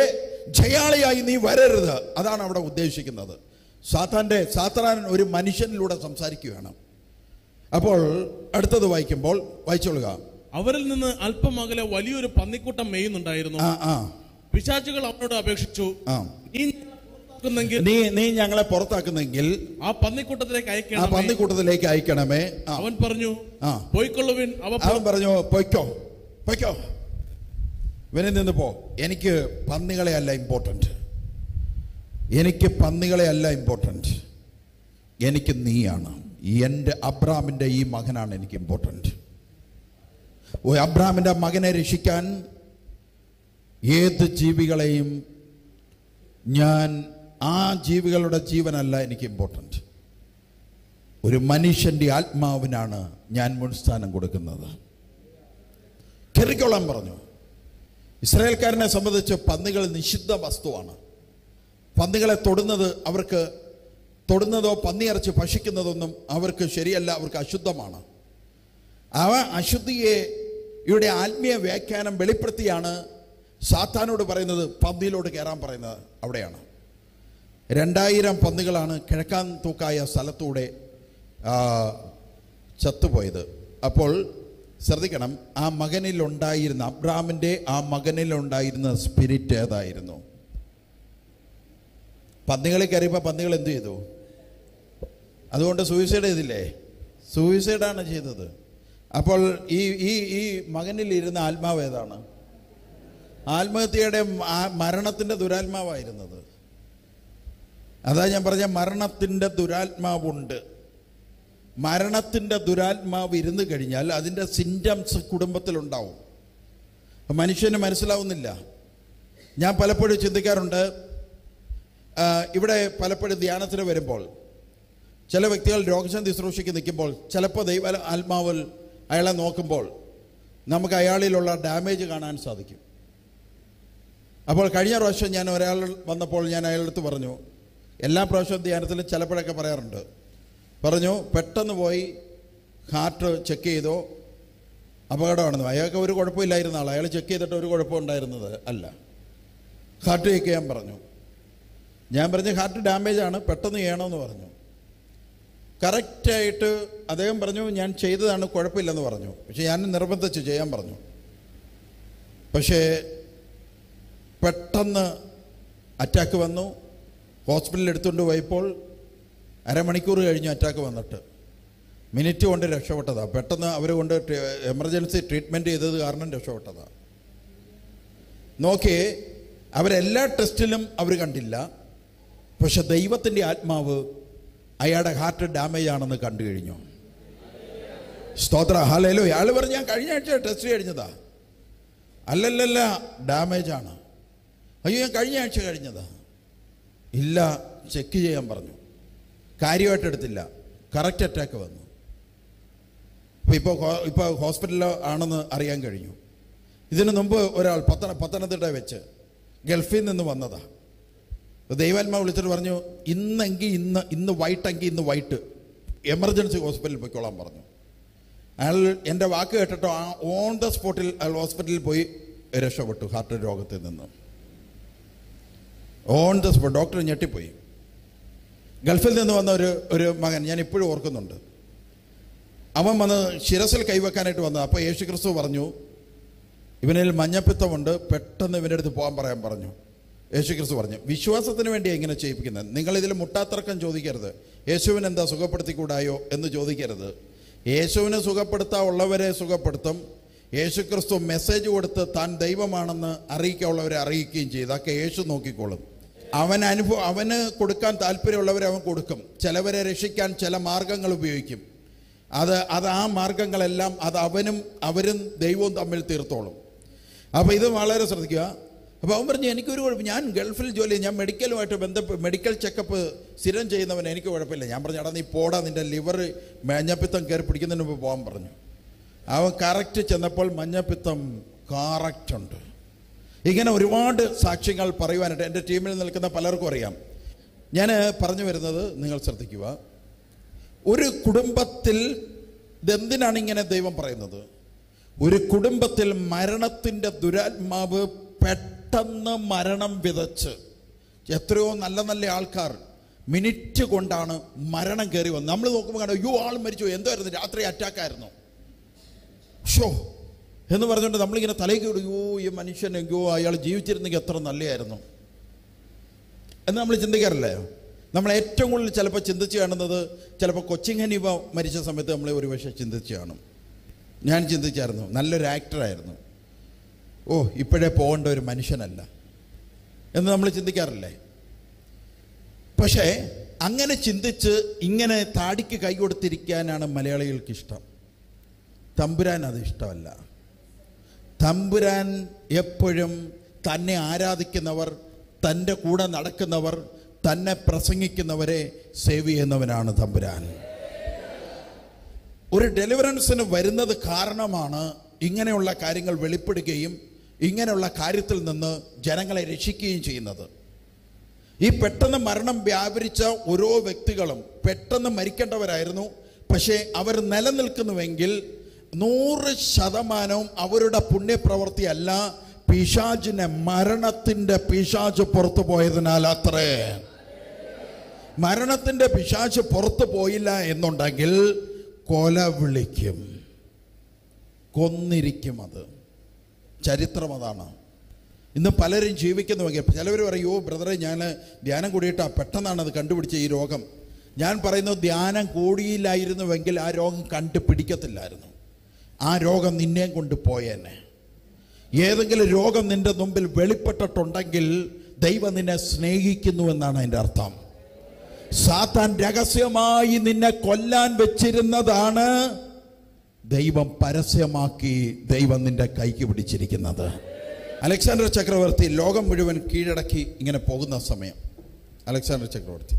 ജയാളിയായി നീ വരരുത് അതാണ് അവിടെ ഉദ്ദേശിക്കുന്നത് സാത്താൻ്റെ സാത്താൻ ഒരു മനുഷ്യനിലൂടെ സംസാരിക്കുകയാണ് അപ്പോൾ അടുത്തത് വായിക്കുമ്പോൾ വായിച്ചോളുക അവരിൽ നിന്ന് അല്പം അകലെ വലിയൊരു പന്നിക്കൂട്ടം മേയുന്നുണ്ടായിരുന്നു ആ ആ പിശാചുകൾ അവനോട് അപേക്ഷിച്ചു ആ നീ ഞങ്ങളെ പുറത്താക്കുന്നെങ്കിൽ നീ നീ ഞങ്ങളെ പുറത്താക്കുന്നെങ്കിൽ ആ പന്നിക്കൂട്ടത്തിലേക്ക് ആ അയക്കണം പന്നിക്കൂട്ടത്തിലേക്ക് അയക്കണമേ ആ അവൻ പറഞ്ഞു ആ. പോയിക്കൊള്ളുവിൻ അവ അവൻ പറഞ്ഞു പൊയ്ക്കോ പൊയ്ക്കോ ഇവനിൽ നിന്ന് പോ എനിക്ക് പന്നികളെ അല്ല ഇമ്പോർട്ടൻറ്റ് എനിക്ക് പന്നികളെ അല്ല ഇമ്പോർട്ടൻറ്റ് എനിക്ക് നീയാണ് എൻ്റെ അബ്രാമിൻ്റെ ഈ മകനാണ് എനിക്ക് ഇമ്പോർട്ടൻറ്റ് ഓ അബ്രാമിൻ്റെ മകനെ രക്ഷിക്കാൻ ഏത് ജീവികളെയും ഞാൻ ആ ജീവികളുടെ ജീവനല്ല എനിക്ക് ഇമ്പോർട്ടൻറ്റ് ഒരു മനുഷ്യൻ്റെ ആത്മാവിനാണ് ഞാൻ മുൻസ്ഥാനം കൊടുക്കുന്നത് കെറിക്കോളാൻ പറഞ്ഞു ഇസ്രായേൽക്കാരനെ സംബന്ധിച്ച് പന്നികൾ നിഷിദ്ധ വസ്തുവാണ് പന്നികളെ തൊടുന്നത് അവർക്ക് തൊടുന്നതോ പന്നിയിറച്ചി ഭക്ഷിക്കുന്നതൊന്നും അവർക്ക് ശരിയല്ല അവർക്ക് അശുദ്ധമാണ് അവ അശുദ്ധിയെ ഇവിടെ ആത്മീയ വ്യാഖ്യാനം വെളിപ്പെടുത്തിയാണ് സാത്താനോട് പറയുന്നത് പന്നിയിലോട് കയറാൻ പറയുന്നത് അവിടെയാണ് രണ്ടായിരം പന്നികളാണ് കിഴക്കാൻ തൂക്കായ സ്ഥലത്തൂടെ ആ, ചത്തുപോയത് അപ്പോൾ ശ്രദ്ധിക്കണം ആ മകനിലുണ്ടായിരുന്ന അബ്രാമിൻ്റെ ആ മകനിലുണ്ടായിരുന്ന സ്പിരിറ്റ് ഏതായിരുന്നു പന്നികളിൽ കയറിയപ്പോൾ പന്നികൾ എന്ത് ചെയ്തു അതുകൊണ്ട് സൂയിസൈഡ് ചെയ്തില്ലേ സൂയിസൈഡാണ് ചെയ്തത് അപ്പോൾ ഈ ഈ ഈ മകനിൽ ഇരുന്ന ആത്മാവ് ഏതാണ് ആത്മഹത്യയുടെ ആ- മരണത്തിൻ്റെ ദുരാത്മാവായിരുന്നത് അതാ ഞാൻ പറഞ്ഞ മരണത്തിൻ്റെ ദുരാത്മാവുണ്ട് മരണത്തിൻ്റെ ദുരാത്മാവ് ഇരുന്ന് കഴിഞ്ഞാൽ അതിൻ്റെ സിംറ്റംസ് കുടുംബത്തിലുണ്ടാവും അപ്പം മനുഷ്യന് മനസ്സിലാവുന്നില്ല ഞാൻ പലപ്പോഴും ചിന്തിക്കാറുണ്ട് ആ, ഇവിടെ പലപ്പോഴും ധ്യാനത്തിന് വരുമ്പോൾ ചില വ്യക്തികൾ രോഗശാന്തി ശുശ്രൂഷയ്ക്ക് നിൽക്കുമ്പോൾ ചിലപ്പോൾ ദൈവ ആത്മാവിൽ അയാളെ നോക്കുമ്പോൾ നമുക്ക് അയാളിലുള്ള ഡാമേജ് കാണാൻ സാധിക്കും അപ്പോൾ കഴിഞ്ഞ പ്രാവശ്യം ഞാൻ ഒരാൾ വന്നപ്പോൾ ഞാൻ അയാളുടെ അടുത്ത് പറഞ്ഞു എല്ലാ പ്രാവശ്യവും ധ്യാനത്തിലും ചിലപ്പോഴൊക്കെ പറയാറുണ്ട് പറഞ്ഞു പെട്ടെന്ന് പോയി ഹാർട്ട് ചെക്ക് ചെയ്തോ അപകടമാണെന്ന് അയാൾക്ക് ഒരു കുഴപ്പമില്ലായിരുന്ന ആൾ അയാൾ ചെക്ക് ചെയ്തിട്ട് ഒരു കുഴപ്പം ഉണ്ടായിരുന്നത് അല്ല ഹാർട്ട് ചെക്ക് ചെയ്യാൻ പറഞ്ഞു ഞാൻ പറഞ്ഞു ഹാർട്ട് ഡാമേജ് ആണ് പെട്ടെന്ന് ചെയ്യണമെന്ന് പറഞ്ഞു കറക്റ്റായിട്ട് അദ്ദേഹം പറഞ്ഞു ഞാൻ ചെയ്തതാണ് കുഴപ്പമില്ലെന്ന് പറഞ്ഞു പക്ഷെ ഞാൻ നിർബന്ധിച്ച് ചെയ്യാൻ പറഞ്ഞു പക്ഷേ പെട്ടെന്ന് അറ്റാക്ക് വന്നു ഹോസ്പിറ്റലിൽ എടുത്തുകൊണ്ട് പോയപ്പോൾ അരമണിക്കൂർ കഴിഞ്ഞു അറ്റാക്ക് വന്നിട്ട് മിനിറ്റ് കൊണ്ട് രക്ഷപ്പെട്ടതാണ് പെട്ടെന്ന് അവർ കൊണ്ട് എമർജൻസി ട്രീറ്റ്മെൻറ്റ് ചെയ്തത് കാരണം രക്ഷപ്പെട്ടതാണ് നോക്കി അവരെല്ലാ ടെസ്റ്റിലും അവർ കണ്ടില്ല പക്ഷെ ദൈവത്തിൻ്റെ ആത്മാവ് അയാളുടെ ഹാർട്ട് ഡാമേജ് ആണെന്ന് കണ്ടു കഴിഞ്ഞു സ്തോത്ര ഹാലേലോ അയാൾ പറഞ്ഞു ഞാൻ കഴിഞ്ഞ ആഴ്ച ടെസ്റ്റ് കഴിഞ്ഞതാ അല്ലല്ലല്ല ഡാമേജ് ആണ് അയ്യോ ഞാൻ കഴിഞ്ഞ ആഴ്ച കഴിഞ്ഞതാ ഇല്ല ചെക്ക് ചെയ്യാൻ പറഞ്ഞു കാര്യമായിട്ട് എടുത്തില്ല കറക്റ്റ് അറ്റാക്ക് വന്നു അപ്പോൾ ഇപ്പോൾ ഇപ്പോൾ ഹോസ്പിറ്റലിൽ ആണെന്ന് അറിയാൻ കഴിഞ്ഞു ഇതിനു മുമ്പ് ഒരാൾ പത്തന പത്തനംതിട്ട വെച്ച് ഗൾഫിൽ നിന്ന് വന്നതാ അപ്പോൾ ദൈവാത്മാ വിളിച്ചിട്ട് പറഞ്ഞു ഇന്നെങ്കിൽ ഇന്ന് ഇന്ന് വൈട്ടെങ്കിൽ ഇന്ന് വൈറ്റ് എമർജൻസി ഹോസ്പിറ്റലിൽ പോയിക്കോളാൻ പറഞ്ഞു അയാൾ എൻ്റെ വാക്ക് കേട്ടിട്ടോ ആ ഓൺ ദ സ്പോട്ടിൽ അയാൾ ഹോസ്പിറ്റലിൽ പോയി രക്ഷപ്പെട്ടു ഹാർട്ട് രോഗത്തിൽ നിന്ന് ഓൺ ദ സ്പോട്ട് ഡോക്ടർ ഞെട്ടിപ്പോയി ഗൾഫിൽ നിന്ന് വന്ന ഒരു ഒരു മകൻ ഞാൻ ഇപ്പോഴും ഓർക്കുന്നുണ്ട് അവൻ വന്ന് ശിരസിൽ കൈവെക്കാനായിട്ട് വന്നത് അപ്പോൾ യേശു ക്രിസ്തു പറഞ്ഞു ഇവനിൽ മഞ്ഞപ്പിത്തമുണ്ട് പെട്ടെന്ന് ഇവൻ്റെ അടുത്ത് പോകാൻ പറയാൻ പറഞ്ഞു യേശു ക്രിസ്തു പറഞ്ഞു വിശ്വാസത്തിന് വേണ്ടിയാണ് ഇങ്ങനെ ചെയ്യിപ്പിക്കുന്നത് നിങ്ങൾ ഇതിൽ മുട്ടാത്തർക്കം ചോദിക്കരുത് യേശുവിന് എന്താ സുഖപ്പെടുത്തിക്കൂടായോ എന്ന് ചോദിക്കരുത് യേശുവിനെ സുഖപ്പെടുത്താനുള്ളവരെ സുഖപ്പെടുത്തും യേശു ക്രിസ്തു മെസ്സേജ് കൊടുത്ത് താൻ ദൈവമാണെന്ന് അറിയിക്കാനുള്ളവരെ അറിയിക്കുകയും ചെയ്തു അതൊക്കെ യേശു നോക്കിക്കോളും അവൻ അനുഭവം അവന് കൊടുക്കാൻ താല്പര്യമുള്ളവരെ അവൻ കൊടുക്കും ചിലവരെ രക്ഷിക്കാൻ ചില മാർഗങ്ങൾ ഉപയോഗിക്കും അത് അത് ആ മാർഗങ്ങളെല്ലാം അത് അവനും അവരും ദൈവവും തമ്മിൽ തീർത്തോളും അപ്പോൾ ഇത് വളരെ ശ്രദ്ധിക്കുക അപ്പോൾ അവൻ പറഞ്ഞു എനിക്കൊരു കുഴപ്പം ഞാൻ ഗൾഫിൽ ജോലി ചെയ്യും. ഞാൻ മെഡിക്കലുമായിട്ട് ബന്ധപ്പെട്ട് മെഡിക്കൽ ചെക്കപ്പ് സ്ഥിരം ചെയ്യുന്നവൻ എനിക്ക് കുഴപ്പമില്ല ഞാൻ പറഞ്ഞു എടാ നീ പോടാ നിൻ്റെ ലിവർ മഞ്ഞപ്പിത്തം കയറി പിടിക്കുന്നതിന് മുമ്പ് പോകാൻ പറഞ്ഞു അവൻ കറക്റ്റ് ചെന്നപ്പോൾ മഞ്ഞപ്പിത്തം കറക്റ്റ് ഉണ്ട് ഇങ്ങനെ ഒരുപാട് സാക്ഷ്യങ്ങൾ പറയുവാനായിട്ട് എൻ്റെ ടീമിൽ നിൽക്കുന്ന പലർക്കും അറിയാം ഞാൻ പറഞ്ഞു വരുന്നത് നിങ്ങൾ ശ്രദ്ധിക്കുക ഒരു കുടുംബത്തിൽ ഇതെന്തിനാണ് ഇങ്ങനെ ദൈവം പറയുന്നത് ഒരു കുടുംബത്തിൽ മരണത്തിൻ്റെ ദുരാത്മാവ് പെട്ടെന്ന് പെട്ടെന്ന് മരണം വിതച്ച് എത്രയോ നല്ല നല്ല ആൾക്കാർ മിനിറ്റ് കൊണ്ടാണ് മരണം കയറി വന്നത് നമ്മൾ നോക്കുമ്പോൾ കാണാം അയ്യോ ആൾ മരിച്ചു എന്തായിരുന്നു രാത്രി അറ്റാക്കായിരുന്നു ഷോ എന്ന് പറഞ്ഞുകൊണ്ട് നമ്മളിങ്ങനെ തലയ്ക്ക് വിടും അയ്യോ ഈ മനുഷ്യൻ അയ്യോ അയാൾ ജീവിച്ചിരുന്നെങ്കിൽ എത്ര നല്ലതായിരുന്നു എന്ന് നമ്മൾ ചിന്തിക്കാറില്ലേ നമ്മൾ ഏറ്റവും കൂടുതൽ ചിലപ്പോൾ ചിന്തിച്ച് കാണുന്നത് ചിലപ്പോൾ കൊച്ചിൻ ഹനീഫ മരിച്ച സമയത്ത് നമ്മൾ ഒരു പക്ഷേ ചിന്തിച്ച് കാണും ഞാൻ ചിന്തിച്ചായിരുന്നു നല്ലൊരു ആക്ടറായിരുന്നു ഓ ഇപ്പോഴേ പോകേണ്ട ഒരു മനുഷ്യനല്ല എന്ന് നമ്മൾ ചിന്തിക്കാറില്ലേ പക്ഷേ അങ്ങനെ ചിന്തിച്ച് ഇങ്ങനെ താടിക്ക് കൈ കൊടുത്തിരിക്കാനാണ് മലയാളികൾക്ക് ഇഷ്ടം തമ്പുരാൻ അത് ഇഷ്ടമല്ല തമ്പുരാൻ എപ്പോഴും തന്നെ ആരാധിക്കുന്നവർ തൻ്റെ കൂടെ നടക്കുന്നവർ തന്നെ പ്രസംഗിക്കുന്നവരെ സേവ് ചെയ്യുന്നവനാണ് തമ്പുരാൻ ഒരു ഡെലിവറൻസിന് വരുന്നത് കാരണമാണ് ഇങ്ങനെയുള്ള കാര്യങ്ങൾ വെളിപ്പെടുകയും ഇങ്ങനെയുള്ള കാര്യത്തിൽ നിന്ന് ജനങ്ങളെ രക്ഷിക്കുകയും ചെയ്യുന്നത് ഈ പെട്ടെന്ന് മരണം വ്യാപരിച്ച ഓരോ വ്യക്തികളും പെട്ടെന്ന് മരിക്കേണ്ടവരായിരുന്നു പക്ഷേ അവർ നിലനിൽക്കുന്നുവെങ്കിൽ നൂറ് ശതമാനവും അവരുടെ പുണ്യപ്രവൃത്തിയല്ല പിശാചിനെ മരണത്തിന്റെ പിശാച് പുറത്തു പോയതിനാൽ അത്രേ മരണത്തിന്റെ പിശാച് പുറത്തു പോയില്ല എന്നുണ്ടെങ്കിൽ കൊല വിളിക്കും കൊന്നിരിക്കും അത് ചരിത്രം അതാണ് ഇന്ന് പലരും ജീവിക്കുന്നുവെങ്കിൽ ചിലവർ പറയൂ ബ്രദറെ ഞാൻ ധ്യാനം കൂടിയിട്ടാ പെട്ടെന്നാണ് അത് കണ്ടുപിടിച്ച ഈ രോഗം ഞാൻ പറയുന്നു ധ്യാനം കൂടിയില്ലായിരുന്നുവെങ്കിൽ ആ രോഗം കണ്ടുപിടിക്കത്തില്ലായിരുന്നു ആ രോഗം നിന്നെയും കൊണ്ട് പോയേനെ ഏതെങ്കിലും രോഗം നിന്റെ മുമ്പിൽ വെളിപ്പെട്ടിട്ടുണ്ടെങ്കിൽ ദൈവം നിന്നെ സ്നേഹിക്കുന്നു എന്നാണ് അതിൻ്റെ അർത്ഥം സാത്താൻ രഹസ്യമായി നിന്നെ കൊല്ലാൻ വെച്ചിരുന്നതാണ് ദൈവം പരസ്യമാക്കി ദൈവം നിന്റെ കൈക്ക് പിടിച്ചിരിക്കുന്നത് അലക്സാണ്ടർ ചക്രവർത്തി ലോകം മുഴുവൻ കീഴടക്കി ഇങ്ങനെ പോകുന്ന സമയം അലക്സാണ്ടർ ചക്രവർത്തി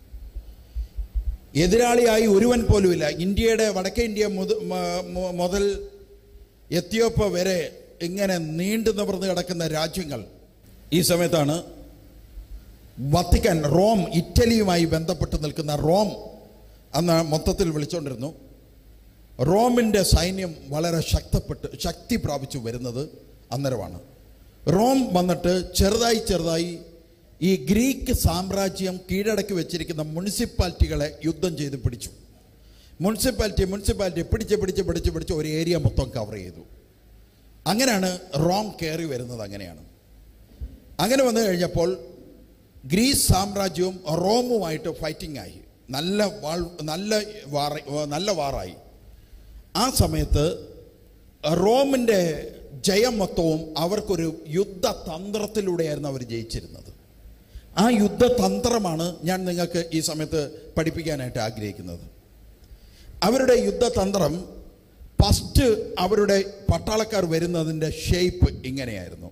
എതിരാളിയായി ഒരുവൻ പോലുമില്ല ഇന്ത്യയുടെ വടക്കേ ഇന്ത്യ മുത- മ- മു- മുതൽ എത്യോപ്യ വരെ ഇങ്ങനെ നീണ്ടു നിവർന്ന് കിടക്കുന്ന രാജ്യങ്ങൾ ഈ സമയത്താണ് വത്തിക്കാൻ റോം ഇറ്റലിയുമായി ബന്ധപ്പെട്ട് നിൽക്കുന്ന റോം അന്ന് മൊത്തത്തിൽ വിളിച്ചുകൊണ്ടിരുന്നു റോമിൻ്റെ സൈന്യം വളരെ ശക്തപ്പെട്ട് ശക്തി പ്രാപിച്ചു വരുന്നത് അന്നേരമാണ് റോം വന്നിട്ട് ചെറുതായി ചെറുതായി ഈ ഗ്രീക്ക് സാമ്രാജ്യം കീഴടക്കി വെച്ചിരിക്കുന്ന മുനിസിപ്പാലിറ്റികളെ യുദ്ധം ചെയ്ത് പിടിച്ചു മുനിസിപ്പാലിറ്റി മുനിസിപ്പാലിറ്റി പിടിച്ച് പിടിച്ച് പിടിച്ച് പിടിച്ച് ഒരു ഏരിയ മൊത്തം കവർ ചെയ്തു അങ്ങനെയാണ് റോം കയറി വരുന്നത് അങ്ങനെയാണ് അങ്ങനെ വന്നു കഴിഞ്ഞപ്പോൾ ഗ്രീസ് സാമ്രാജ്യവും റോമുമായിട്ട് ഫൈറ്റിംഗ് ആയി നല്ല വാൾ നല്ല വാറ നല്ല വാറായി ആ സമയത്ത് റോമിൻ്റെ ജയം മൊത്തവും അവർക്കൊരു യുദ്ധതന്ത്രത്തിലൂടെയായിരുന്നു അവർ ജയിച്ചിരുന്നത് ആ യുദ്ധതന്ത്രമാണ് ഞാൻ നിങ്ങൾക്ക് ഈ സമയത്ത് പഠിപ്പിക്കാനായിട്ട് ആഗ്രഹിക്കുന്നത് അവരുടെ യുദ്ധതന്ത്രം ഫസ്റ്റ് അവരുടെ പട്ടാളക്കാർ വരുന്നതിൻ്റെ ഷേപ്പ് ഇങ്ങനെയായിരുന്നു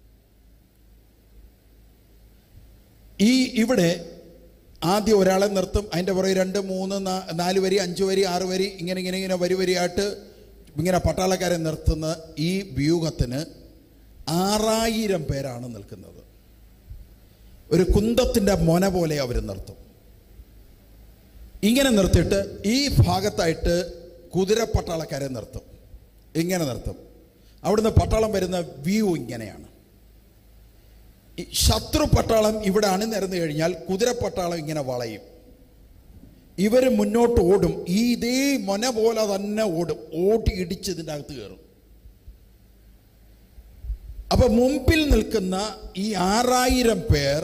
ഈ ഇവിടെ ആദ്യം ഒരാളെ നിർത്തും അതിൻ്റെ പുറകെ രണ്ട് മൂന്ന് നാ- നാല് വരി അഞ്ച് വരി ആറ് വരി ഇങ്ങനെ ഇങ്ങനെ ഇങ്ങനെ വരി വരിയായിട്ട് ഇങ്ങനെ പട്ടാളക്കാരെ നിർത്തുന്ന ഈ വ്യൂഹത്തിന് ആറായിരം പേരാണ് നിൽക്കുന്നത് ഒരു കുന്തത്തിൻ്റെ മൊന പോലെ അവർ നിർത്തും ഇങ്ങനെ നിർത്തിയിട്ട് ഈ ഭാഗത്തായിട്ട് കുതിര പട്ടാളക്കാരെ നിർത്തും ഇങ്ങനെ നിർത്തും അവിടുന്ന് പട്ടാളം വരുന്ന വ്യൂ ഇങ്ങനെയാണ് ഈ ശത്രു പട്ടാളം ഇവിടെ അണിനിരന്നു കഴിഞ്ഞാൽ കുതിര പട്ടാളം ഇങ്ങനെ വളയും ഇവർ മുന്നോട്ട് ഓടും ഈ ഇതേ മൊന പോലെ തന്നെ ഓടും ഓടി ഇടിച്ച് ഇതിൻ്റെ അകത്ത് കയറും അപ്പൊ മുമ്പിൽ നിൽക്കുന്ന ഈ ആറായിരം പേർ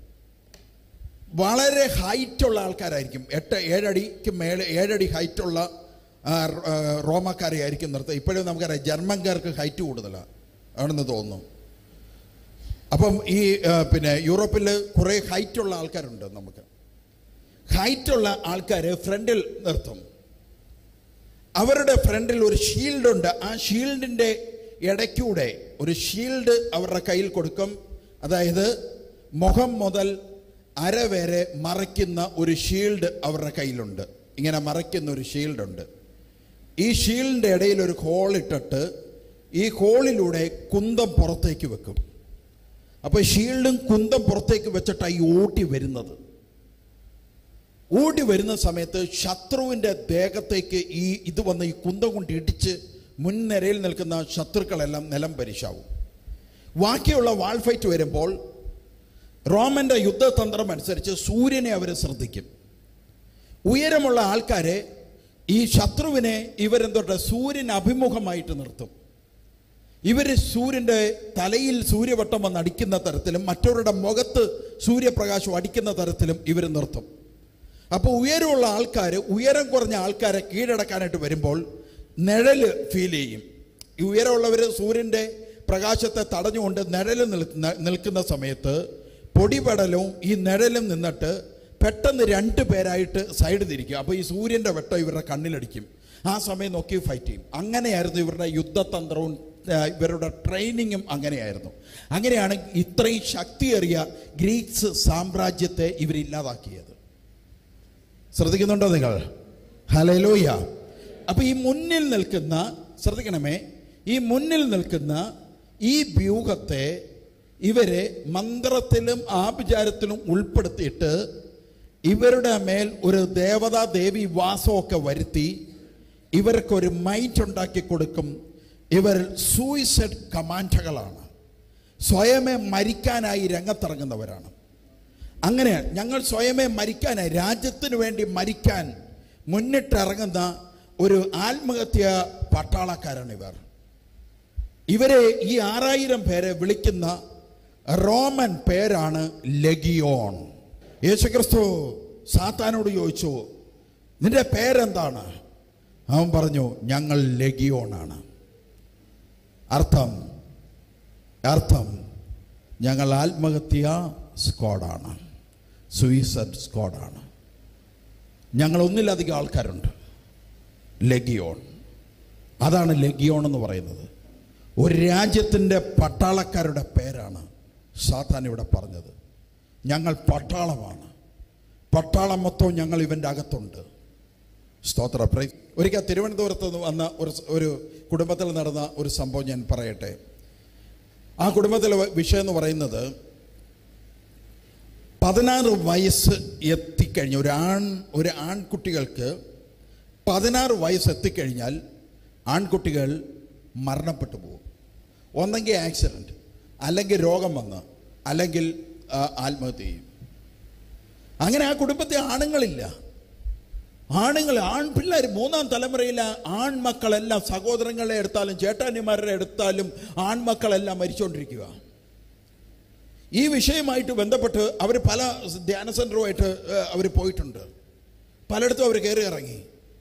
വളരെ ഹൈറ്റുള്ള ആൾക്കാരായിരിക്കും എട്ട് ഏഴടിക്ക് മേലെ ഏഴടി ഹൈറ്റുള്ള ആ, ആ, റോമക്കാരെ ആയിരിക്കും നിർത്തുക ഇപ്പോഴും നമുക്കറിയാം ജർമ്മൻകാർക്ക് ഹൈറ്റ് കൂടുതലാണ് ആണെന്ന് തോന്നുന്നു അപ്പം ഈ ആ, പിന്നെ യൂറോപ്പിൽ കുറേ ഹൈറ്റുള്ള ആൾക്കാരുണ്ട് നമുക്ക് ഹൈറ്റുള്ള ആൾക്കാരെ ഫ്രണ്ടിൽ നിർത്തും അവരുടെ ഫ്രണ്ടിൽ ഒരു ഷീൽഡ് ഉണ്ട് ആ ഷീൽഡിൻ്റെ ഇടയ്ക്കൂടെ ഒരു ഷീൽഡ് അവരുടെ കയ്യിൽ കൊടുക്കും അതായത് മുഖം മുതൽ അര വരെ മറയ്ക്കുന്ന ഒരു ഷീൽഡ് അവരുടെ കയ്യിലുണ്ട് ഇങ്ങനെ മറയ്ക്കുന്ന ഒരു ഷീൽഡ് ഉണ്ട് ഈ ഷീൽഡിൻ്റെ ഇടയിൽ ഒരു ഹോൾ ഇട്ടിട്ട് ഈ ഹോളിലൂടെ കുന്തം പുറത്തേക്ക് വെക്കും അപ്പോൾ ഷീൽഡും കുന്തം പുറത്തേക്ക് വെച്ചിട്ടാണ് ഈ ഓട്ടി വരുന്നത് ഓടി വരുന്ന സമയത്ത് ശത്രുവിൻ്റെ ദേഹത്തേക്ക് ഈ ഇത് വന്ന് ഈ കുന്തം കൊണ്ട് ഇടിച്ച് മുൻനിരയിൽ നിൽക്കുന്ന ശത്രുക്കളെല്ലാം നിലം പരിശാവും ബാക്കിയുള്ള വാൾ ഫൈറ്റ് വരുമ്പോൾ റോമന്റെ യുദ്ധതന്ത്രം അനുസരിച്ച് സൂര്യനെ അവർ ശ്രദ്ധിക്കും ഉയരമുള്ള ആൾക്കാരെ ഈ ശത്രുവിനെ ഇവരെന്തോട്ടെ സൂര്യൻ അഭിമുഖമായിട്ട് നിർത്തും ഇവർ സൂര്യൻ്റെ തലയിൽ സൂര്യവട്ടം വന്ന് അടിക്കുന്ന തരത്തിലും മറ്റവരുടെ മുഖത്ത് സൂര്യപ്രകാശം അടിക്കുന്ന തരത്തിലും ഇവർ നിർത്തും അപ്പോൾ ഉയരമുള്ള ആൾക്കാർ ഉയരം കുറഞ്ഞ ആൾക്കാരെ കീഴടക്കാനായിട്ട് വരുമ്പോൾ നിഴല് ഫീൽ ചെയ്യും ഈ ഉയരമുള്ളവർ സൂര്യൻ്റെ പ്രകാശത്തെ തടഞ്ഞുകൊണ്ട് നിഴല് നിൽക്കുന്ന നിൽക്കുന്ന സമയത്ത് പൊടിപടലവും ഈ നിഴലും നിന്നിട്ട് പെട്ടെന്ന് രണ്ട് പേരായിട്ട് സൈഡ് തിരിക്കും അപ്പോൾ ഈ സൂര്യൻ്റെ വെട്ടം ഇവരുടെ കണ്ണിലടിക്കും ആ സമയം നോക്കി ഫൈറ്റ് ചെയ്യും അങ്ങനെയായിരുന്നു ഇവരുടെ യുദ്ധതന്ത്രവും ആ, ഇവരുടെ ട്രെയിനിങ്ങും അങ്ങനെയായിരുന്നു അങ്ങനെയാണ് ഇത്രയും ശക്തിയേറിയ ഗ്രീക്സ് സാമ്രാജ്യത്തെ ഇവരില്ലാതാക്കിയത് ശ്രദ്ധിക്കുന്നുണ്ടോ നിങ്ങൾ ഹലലോയ അപ്പൊ ഈ മുന്നിൽ നിൽക്കുന്ന ശ്രദ്ധിക്കണമേ ഈ മുന്നിൽ നിൽക്കുന്ന ഈ വ്യൂഹത്തെ ഇവരെ മന്ത്രത്തിലും ആഭിചാരത്തിലും ഉൾപ്പെടുത്തിയിട്ട് ഇവരുടെ മേൽ ഒരു ദേവതാ ദേവി വാസമൊക്കെ വരുത്തി ഇവർക്കൊരു മൈൻഡ് ഉണ്ടാക്കി കൊടുക്കും ഇവർ സൂയിസൈഡ് കമാൻഡുകളാണ് സ്വയമേ മരിക്കാനായി രംഗത്തിറങ്ങുന്നവരാണ് അങ്ങനെ ഞങ്ങൾ സ്വയമേ മരിക്കാനായി രാജ്യത്തിന് വേണ്ടി മരിക്കാൻ മുന്നിട്ടിറങ്ങുന്ന ഒരു ആത്മഹത്യ പട്ടാളക്കാരാണ് ഇവർ ഇവരെ ഈ ആറായിരം പേരെ വിളിക്കുന്ന റോമൻ പേരാണ് ലഗിയോൺ യേശുക്രിസ്തു സാത്താനോട് ചോദിച്ചു നിന്റെ പേരെന്താണ് അവൻ പറഞ്ഞു ഞങ്ങൾ ലഗിയോണാണ് അർത്ഥം അർത്ഥം ഞങ്ങൾ ആത്മഹത്യ സ്ക്വാഡാണ് സൂയിസൈഡ് സ്ക്വാഡാണ് ഞങ്ങൾ ഒന്നിലധികം ആൾക്കാരുണ്ട് ലഗിയോൺ അതാണ് ലഗിയോൺ എന്ന് പറയുന്നത് ഒരു രാജ്യത്തിൻ്റെ പട്ടാളക്കാരുടെ പേരാണ് സാത്താൻ ഇവിടെ പറഞ്ഞത് ഞങ്ങൾ പട്ടാളമാണ് പട്ടാളം മൊത്തം ഞങ്ങൾ ഇവൻ്റെ അകത്തുണ്ട് സ്തോത്ര പ്രൈ ഒരിക്കൽ തിരുവനന്തപുരത്ത് നിന്ന് വന്ന ഒരു സ- ഒരു കുടുംബത്തിൽ നടന്ന ഒരു സംഭവം ഞാൻ പറയട്ടെ ആ കുടുംബത്തിലെ വ- വിഷയം എന്ന് പറയുന്നത് പതിനാറ് വയസ്സ് എത്തിക്കഴിഞ്ഞ ഒരു ആൺ ഒരു ആൺകുട്ടികൾക്ക് പതിനാറ് വയസ്സ് എത്തിക്കഴിഞ്ഞാൽ ആൺകുട്ടികൾ മരണപ്പെട്ടു പോകും ഒന്നെങ്കിൽ ആക്സിഡൻറ്റ് അല്ലെങ്കിൽ രോഗം വന്ന് അല്ലെങ്കിൽ ആ, ആത്മഹത്യ ചെയ്യും അങ്ങനെ ആ കുടുംബത്തെ ആണുങ്ങളില്ല ആണുങ്ങൾ ആൺപിള്ളേർ മൂന്നാം തലമുറയിലെ ആൺമക്കളെല്ലാം സഹോദരങ്ങളെ എടുത്താലും ചേട്ടാനിമാരുടെ എടുത്താലും ആൺമക്കളെല്ലാം മരിച്ചുകൊണ്ടിരിക്കുക ഈ വിഷയമായിട്ട് ബന്ധപ്പെട്ട് അവർ പല ധ്യാന സെൻറ്ററുമായിട്ട് അവർ പോയിട്ടുണ്ട് പലയിടത്തും അവർ കയറി ഇറങ്ങി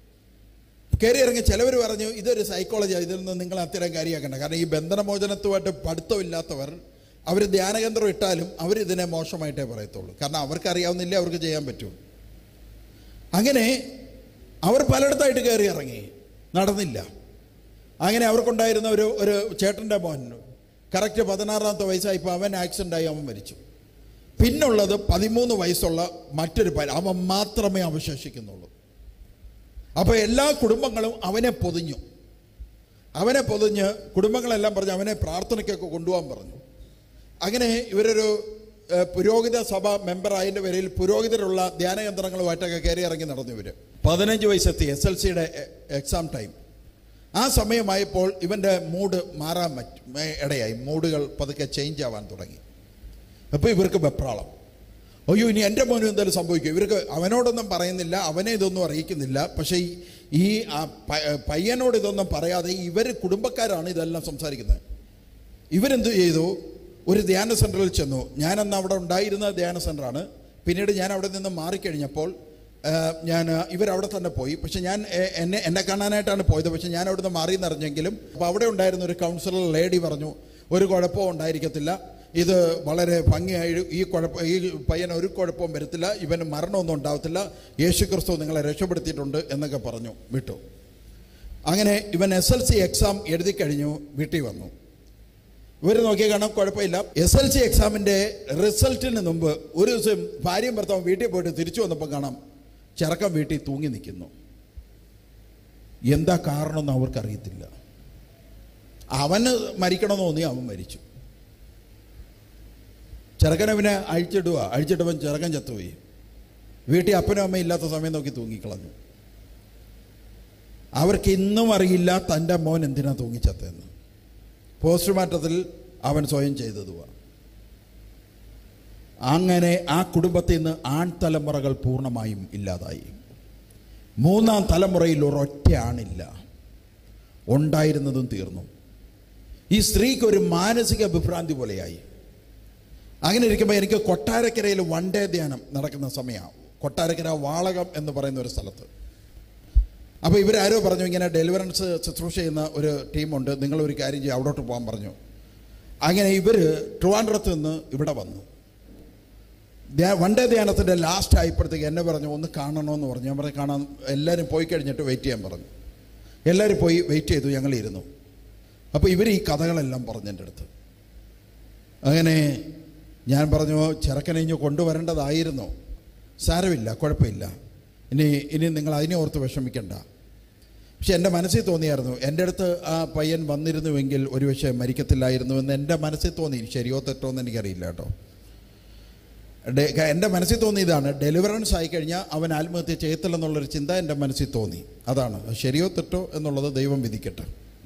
കയറി ഇറങ്ങി ചിലവർ പറഞ്ഞു ഇതൊരു സൈക്കോളജിയാണ് ഇതിൽ നിന്ന് നിങ്ങൾ അത്തരം കാര്യമാക്കണ്ട കാരണം ഈ ബന്ധനമോചനത്തുമായിട്ട് പഠിത്തമില്ലാത്തവർ അവർ ധ്യാനകേന്ദ്രം ഇട്ടാലും അവർ ഇതിനെ മോശമായിട്ടേ പറയത്തുള്ളൂ കാരണം അവർക്കറിയാവുന്നില്ല അവർക്ക് ചെയ്യാൻ പറ്റും അങ്ങനെ അവർ പലയിടത്തായിട്ട് കയറി ഇറങ്ങി നടന്നില്ല അങ്ങനെ അവർക്കുണ്ടായിരുന്ന ഒരു ഒരു ചേട്ടൻ്റെ മോൻ കറക്റ്റ് പതിനാറാമത്തെ വയസ്സായപ്പോൾ അവൻ ആക്സിഡൻ്റായി അവൻ മരിച്ചു പിന്നുള്ളത് പതിമൂന്ന് വയസ്സുള്ള മറ്റൊരു പയ്യൻ അവൻ മാത്രമേ അവശേഷിക്കുന്നുള്ളൂ അപ്പോൾ എല്ലാ കുടുംബങ്ങളും അവനെ പൊതിഞ്ഞു അവനെ പൊതിഞ്ഞ് കുടുംബങ്ങളെല്ലാം പറഞ്ഞ് അവനെ പ്രാർത്ഥനയ്ക്കൊക്കെ കൊണ്ടുപോകാൻ പറഞ്ഞു അങ്ങനെ ഇവരൊരു ഏഹ്, പുരോഹിത സഭ മെമ്പറായതിൻ്റെ പേരിൽ പുരോഹിതരുള്ള ധ്യാനയന്ത്രങ്ങളുമായിട്ടൊക്കെ കയറി ഇറങ്ങി നടന്നു ഇവർ പതിനഞ്ച് വയസ്സെത്തി എസ് എൽ സിയുടെ എക്സാം ടൈം ആ സമയമായപ്പോൾ ഇവൻ്റെ മൂഡ് മാറാൻ പറ്റും ഏ, ഇടയായി മൂഡുകൾ പതുക്കെ ചേഞ്ച് ആവാൻ തുടങ്ങി അപ്പോൾ ഇവർക്ക് വെപ്രാളം അയ്യോ ഇനി എൻ്റെ മോനും എന്തായാലും സംഭവിക്കും ഇവർക്ക് അവനോടൊന്നും പറയുന്നില്ല അവനെ ഇതൊന്നും അറിയിക്കുന്നില്ല പക്ഷേ ഈ- ഈ ആ പ- പയ്യനോട് ഇതൊന്നും പറയാതെ ഇവർ കുടുംബക്കാരാണ് ഇതെല്ലാം സംസാരിക്കുന്നത് ഇവരെന്ത് ചെയ്തു ഒരു ധ്യാന സെൻറ്ററിൽ ചെന്നു ഞാനന്ന് അവിടെ ഉണ്ടായിരുന്ന ധ്യാന സെൻ്ററാണ് പിന്നീട് ഞാൻ അവിടെ നിന്ന് മാറിക്കഴിഞ്ഞപ്പോൾ ആ, ഞാൻ ഇവരവിടെ തന്നെ പോയി പക്ഷെ ഞാൻ എ- എന്നെ എന്നെ കാണാനായിട്ടാണ് പോയത് പക്ഷെ ഞാൻ അവിടെ നിന്ന് മാറി എന്നറിഞ്ഞെങ്കിലും അപ്പോൾ അവിടെ ഉണ്ടായിരുന്ന ഒരു കൗൺസിലർ ലേഡി പറഞ്ഞു ഒരു കുഴപ്പവും ഉണ്ടായിരിക്കത്തില്ല ഇത് വളരെ ഭംഗിയായി ഈ കുഴപ്പം ഈ പയ്യന് ഒരു കുഴപ്പവും വരത്തില്ല ഇവന് മരണമൊന്നും ഉണ്ടാവത്തില്ല യേശു ക്രിസ്തു നിങ്ങളെ രക്ഷപ്പെടുത്തിയിട്ടുണ്ട് എന്നൊക്കെ പറഞ്ഞു വിട്ടു അങ്ങനെ ഇവൻ എസ് എൽ സി എക്സാം എഴുതി കഴിഞ്ഞു വീട്ടിൽ വന്നു ഇവർ നോക്കിയ കാണാൻ കുഴപ്പമില്ല എസ് എൽ സി എക്സാമിൻ്റെ റിസൾട്ടിന് മുമ്പ് ഒരു ദിവസം ഭാര്യയും ഭർത്താവും വീട്ടിൽ പോയിട്ട് തിരിച്ചു വന്നപ്പോൾ കാണാം ചെറുക്കൻ വീട്ടിൽ തൂങ്ങി നിൽക്കുന്നു എന്താ കാരണമെന്ന് അവർക്കറിയത്തില്ല അവന് മരിക്കണമെന്ന് തോന്നി അവൻ മരിച്ചു ചെറുക്കനെ പിന്നെ അഴിച്ചിടുക അഴിച്ചിട്ടവൻ ചെറുക്കൻ ചത്തുപോയി വീട്ടിൽ അപ്പനും അമ്മയും ഇല്ലാത്ത സമയം നോക്കി തൂങ്ങിക്കളഞ്ഞു അവർക്ക് ഇന്നും അറിയില്ല തൻ്റെ മോൻ എന്തിനാ തൂങ്ങിച്ചത്തെന്ന് പോസ്റ്റ്മോർട്ടത്തിൽ അവൻ സ്വയം ചെയ്തതുമാണ് അങ്ങനെ ആ കുടുംബത്തിൽ നിന്ന് ആൺതലമുറകൾ പൂർണ്ണമായും ഇല്ലാതായി മൂന്നാം തലമുറയിൽ ഒരൊറ്റ ആണില്ല ഉണ്ടായിരുന്നതും തീർന്നു ഈ സ്ത്രീക്ക് ഒരു മാനസിക വിഭ്രാന്തി പോലെയായി അങ്ങനെ ഇരിക്കുമ്പോൾ എനിക്ക് കൊട്ടാരക്കരയിൽ വൺ ഡേ ധ്യാനം നടക്കുന്ന സമയമാണ് കൊട്ടാരക്കര വാളകം എന്ന് പറയുന്ന ഒരു സ്ഥലത്ത് അപ്പോൾ ഇവരാരോ പറഞ്ഞു ഇങ്ങനെ ഡെലിവറൻസ് ശുശ്രൂഷ ചെയ്യുന്ന ഒരു ടീമുണ്ട് നിങ്ങൾ ഒരു കാര്യം ചെയ്യുക അവിടോട്ട് പോകാൻ പറഞ്ഞു അങ്ങനെ ഇവർ ട്രിവാൻഡ്രത്ത് നിന്ന് ഇവിടെ വന്നു ധ്യാ- വൺ ഡേ ധ്യാനത്തിൻ്റെ ലാസ്റ്റ് ആയപ്പോഴത്തേക്ക് എന്നെ പറഞ്ഞു ഒന്ന് കാണണമെന്ന് പറഞ്ഞു ഞാൻ പറഞ്ഞു കാണാൻ എല്ലാവരും പോയി കഴിഞ്ഞിട്ട് വെയിറ്റ് ചെയ്യാൻ പറഞ്ഞു എല്ലാവരും പോയി വെയിറ്റ് ചെയ്തു ഞങ്ങൾ ഇരുന്നു അപ്പോൾ ഇവർ ഈ കഥകളെല്ലാം പറഞ്ഞു എൻ്റെ അടുത്ത് അങ്ങനെ ഞാൻ പറഞ്ഞു ചെറുക്കനെ ഇഞ്ഞ് കൊണ്ടുവരേണ്ടതായിരുന്നു സാരമില്ല കുഴപ്പമില്ല ഇനി ഇനി നിങ്ങൾ അതിനെ ഓർത്ത് വിഷമിക്കണ്ട പക്ഷെ എൻ്റെ മനസ്സിൽ തോന്നിയായിരുന്നു എൻ്റെ അടുത്ത് ആ പയ്യൻ വന്നിരുന്നുവെങ്കിൽ ഒരു പക്ഷേ മരിക്കത്തില്ലായിരുന്നു എന്ന് എൻ്റെ മനസ്സിൽ തോന്നി ശരിയോ തെറ്റോ എന്ന് എനിക്കറിയില്ല കേട്ടോ ഡെ- എൻ്റെ മനസ്സിൽ തോന്നിയതാണ് ഡെലിവറൻസ് ആയിക്കഴിഞ്ഞാൽ അവൻ ആത്മഹത്യ ചെയ്യത്തില്ലെന്നുള്ളൊരു ചിന്ത എൻ്റെ മനസ്സിൽ തോന്നി അതാണ് അത് ശരിയോ തെറ്റോ എന്നുള്ളത് ദൈവം വിധിക്കട്ടെ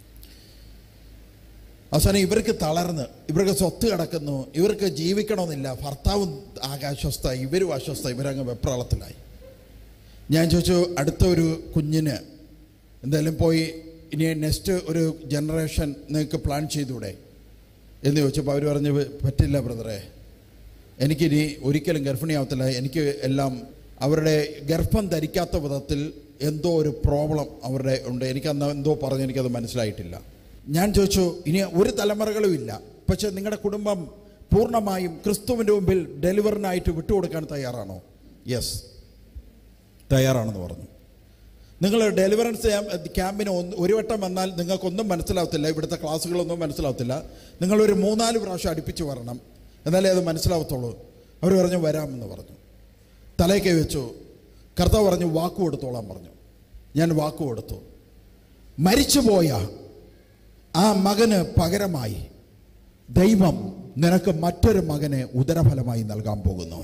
അവസാനം ഇവർക്ക് തളർന്ന് ഇവർക്ക് സ്വത്ത് കിടക്കുന്നു ഇവർക്ക് ജീവിക്കണമെന്നില്ല ഭർത്താവും ആകെ അസ്വസ്ഥ ഇവരും അസ്വസ്ഥ ഇവരങ്ങ് വെപ്രാളത്തിലായി ഞാൻ ചോദിച്ചു അടുത്ത ഒരു കുഞ്ഞിന് എന്തായാലും പോയി ഇനി നെക്സ്റ്റ് ഒരു ജനറേഷൻ നിങ്ങൾക്ക് പ്ലാൻ ചെയ്തൂടെ എന്ന് ചോദിച്ചപ്പോൾ അവർ പറഞ്ഞു പറ്റില്ല ബ്രദറെ എനിക്കിനി ഒരിക്കലും ഗർഭിണിയാവത്തില്ല എനിക്ക് എല്ലാം അവരുടെ ഗർഭം ധരിക്കാത്ത വിധത്തിൽ എന്തോ ഒരു പ്രോബ്ലം അവരുടെ ഉണ്ട് എനിക്കന്ന് എന്തോ പറഞ്ഞ് എനിക്കത് മനസ്സിലായിട്ടില്ല ഞാൻ ചോദിച്ചു ഇനി ഒരു തലമുറകളും ഇല്ല പക്ഷെ നിങ്ങളുടെ കുടുംബം പൂർണ്ണമായും ക്രിസ്തുവിൻ്റെ മുമ്പിൽ ഡെലിവറിനായിട്ട് വിട്ടുകൊടുക്കാൻ തയ്യാറാണോ യെസ് തയ്യാറാണെന്ന് പറഞ്ഞു നിങ്ങൾ ഡെലിവറൻസ് ക്യാമ്പിന് ഒന്ന് ഒരു വട്ടം വന്നാൽ നിങ്ങൾക്കൊന്നും മനസ്സിലാവത്തില്ല ഇവിടുത്തെ ക്ലാസ്സുകളൊന്നും മനസ്സിലാവത്തില്ല നിങ്ങളൊരു മൂന്നാല് പ്രാവശ്യം അടുപ്പിച്ച് വരണം എന്നാലേ അത് മനസ്സിലാവത്തുള്ളൂ അവർ പറഞ്ഞു വരാമെന്ന് പറഞ്ഞു തലയ്ക്ക് വെച്ചു കർത്താവ് പറഞ്ഞു വാക്ക് കൊടുത്തോളാൻ പറഞ്ഞു ഞാൻ വാക്ക് കൊടുത്തു മരിച്ചുപോയ ആ മകന് പകരമായി ദൈവം നിനക്ക് മറ്റൊരു മകനെ ഉദരഫലമായി നൽകാൻ പോകുന്നു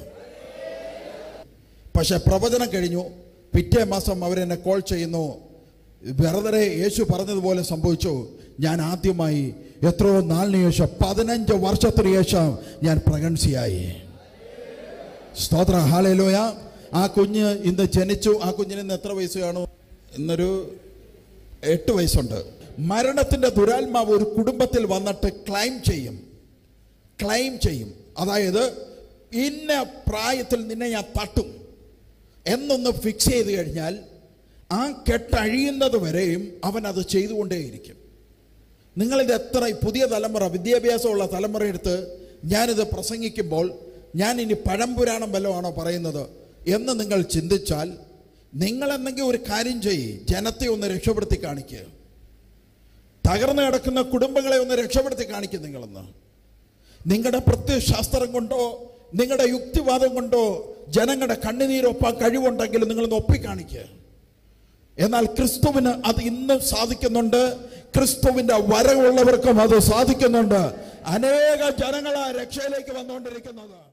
പക്ഷെ പ്രവചനം കഴിഞ്ഞു പിറ്റേ മാസം അവരെന്നെ കോൾ ചെയ്യുന്നു വെറുതെ യേശു പറഞ്ഞതുപോലെ സംഭവിച്ചു ഞാൻ ആദ്യമായി എത്രയോ നാളിന് ശേഷം പതിനഞ്ച് വർഷത്തിന് ശേഷം ഞാൻ പ്രഗൻസിയായി സ്തോത്ര ഹാലയിലോയ ആ കുഞ്ഞ് ഇന്ന് ജനിച്ചു ആ കുഞ്ഞിന് ഇന്ന് എത്ര വയസ്സ് കാണും ഇന്നൊരു എട്ട് വയസ്സുണ്ട് മരണത്തിന്റെ ദുരാത്മാവ് ഒരു കുടുംബത്തിൽ വന്നിട്ട് ക്ലൈം ചെയ്യും ക്ലൈം ചെയ്യും അതായത് ഇന്ന പ്രായത്തിൽ നിന്നെ ഞാൻ തട്ടും എന്നൊന്ന് ഫിക്സ് ചെയ്ത് കഴിഞ്ഞാൽ ആ കെട്ടഴിയുന്നത് വരെയും അവൻ അത് ചെയ്തുകൊണ്ടേയിരിക്കും നിങ്ങളിത് എത്ര പുതിയ തലമുറ വിദ്യാഭ്യാസമുള്ള തലമുറ എടുത്ത് ഞാനിത് പ്രസംഗിക്കുമ്പോൾ ഞാൻ ഇനി പഴംപുരാണം വല്ലതും ആണോ പറയുന്നത് എന്ന് നിങ്ങൾ ചിന്തിച്ചാൽ നിങ്ങൾ എന്തെങ്കിലും ഒരു കാര്യം ചെയ്യ് ജനത്തെ ഒന്ന് രക്ഷപ്പെടുത്തി കാണിക്കുക തകർന്നു കിടക്കുന്ന കുടുംബങ്ങളെ ഒന്ന് രക്ഷപ്പെടുത്തി കാണിക്കും നിങ്ങളെന്ന് നിങ്ങളുടെ പ്രത്യയശാസ്ത്രം കൊണ്ടോ നിങ്ങളുടെ യുക്തിവാദം കൊണ്ടോ ജനങ്ങളുടെ കണ്ണുനീരൊപ്പാൻ കഴിവുണ്ടെങ്കിൽ നിങ്ങളൊന്ന് ഒപ്പിക്കാണിക്കുക എന്നാൽ ക്രിസ്തുവിന് അത് ഇന്നും സാധിക്കുന്നുണ്ട് ക്രിസ്തുവിന്റെ വരവുള്ളവർക്കും അത് സാധിക്കുന്നുണ്ട് അനേക ജനങ്ങളാ രക്ഷയിലേക്ക് വന്നുകൊണ്ടിരിക്കുന്നത്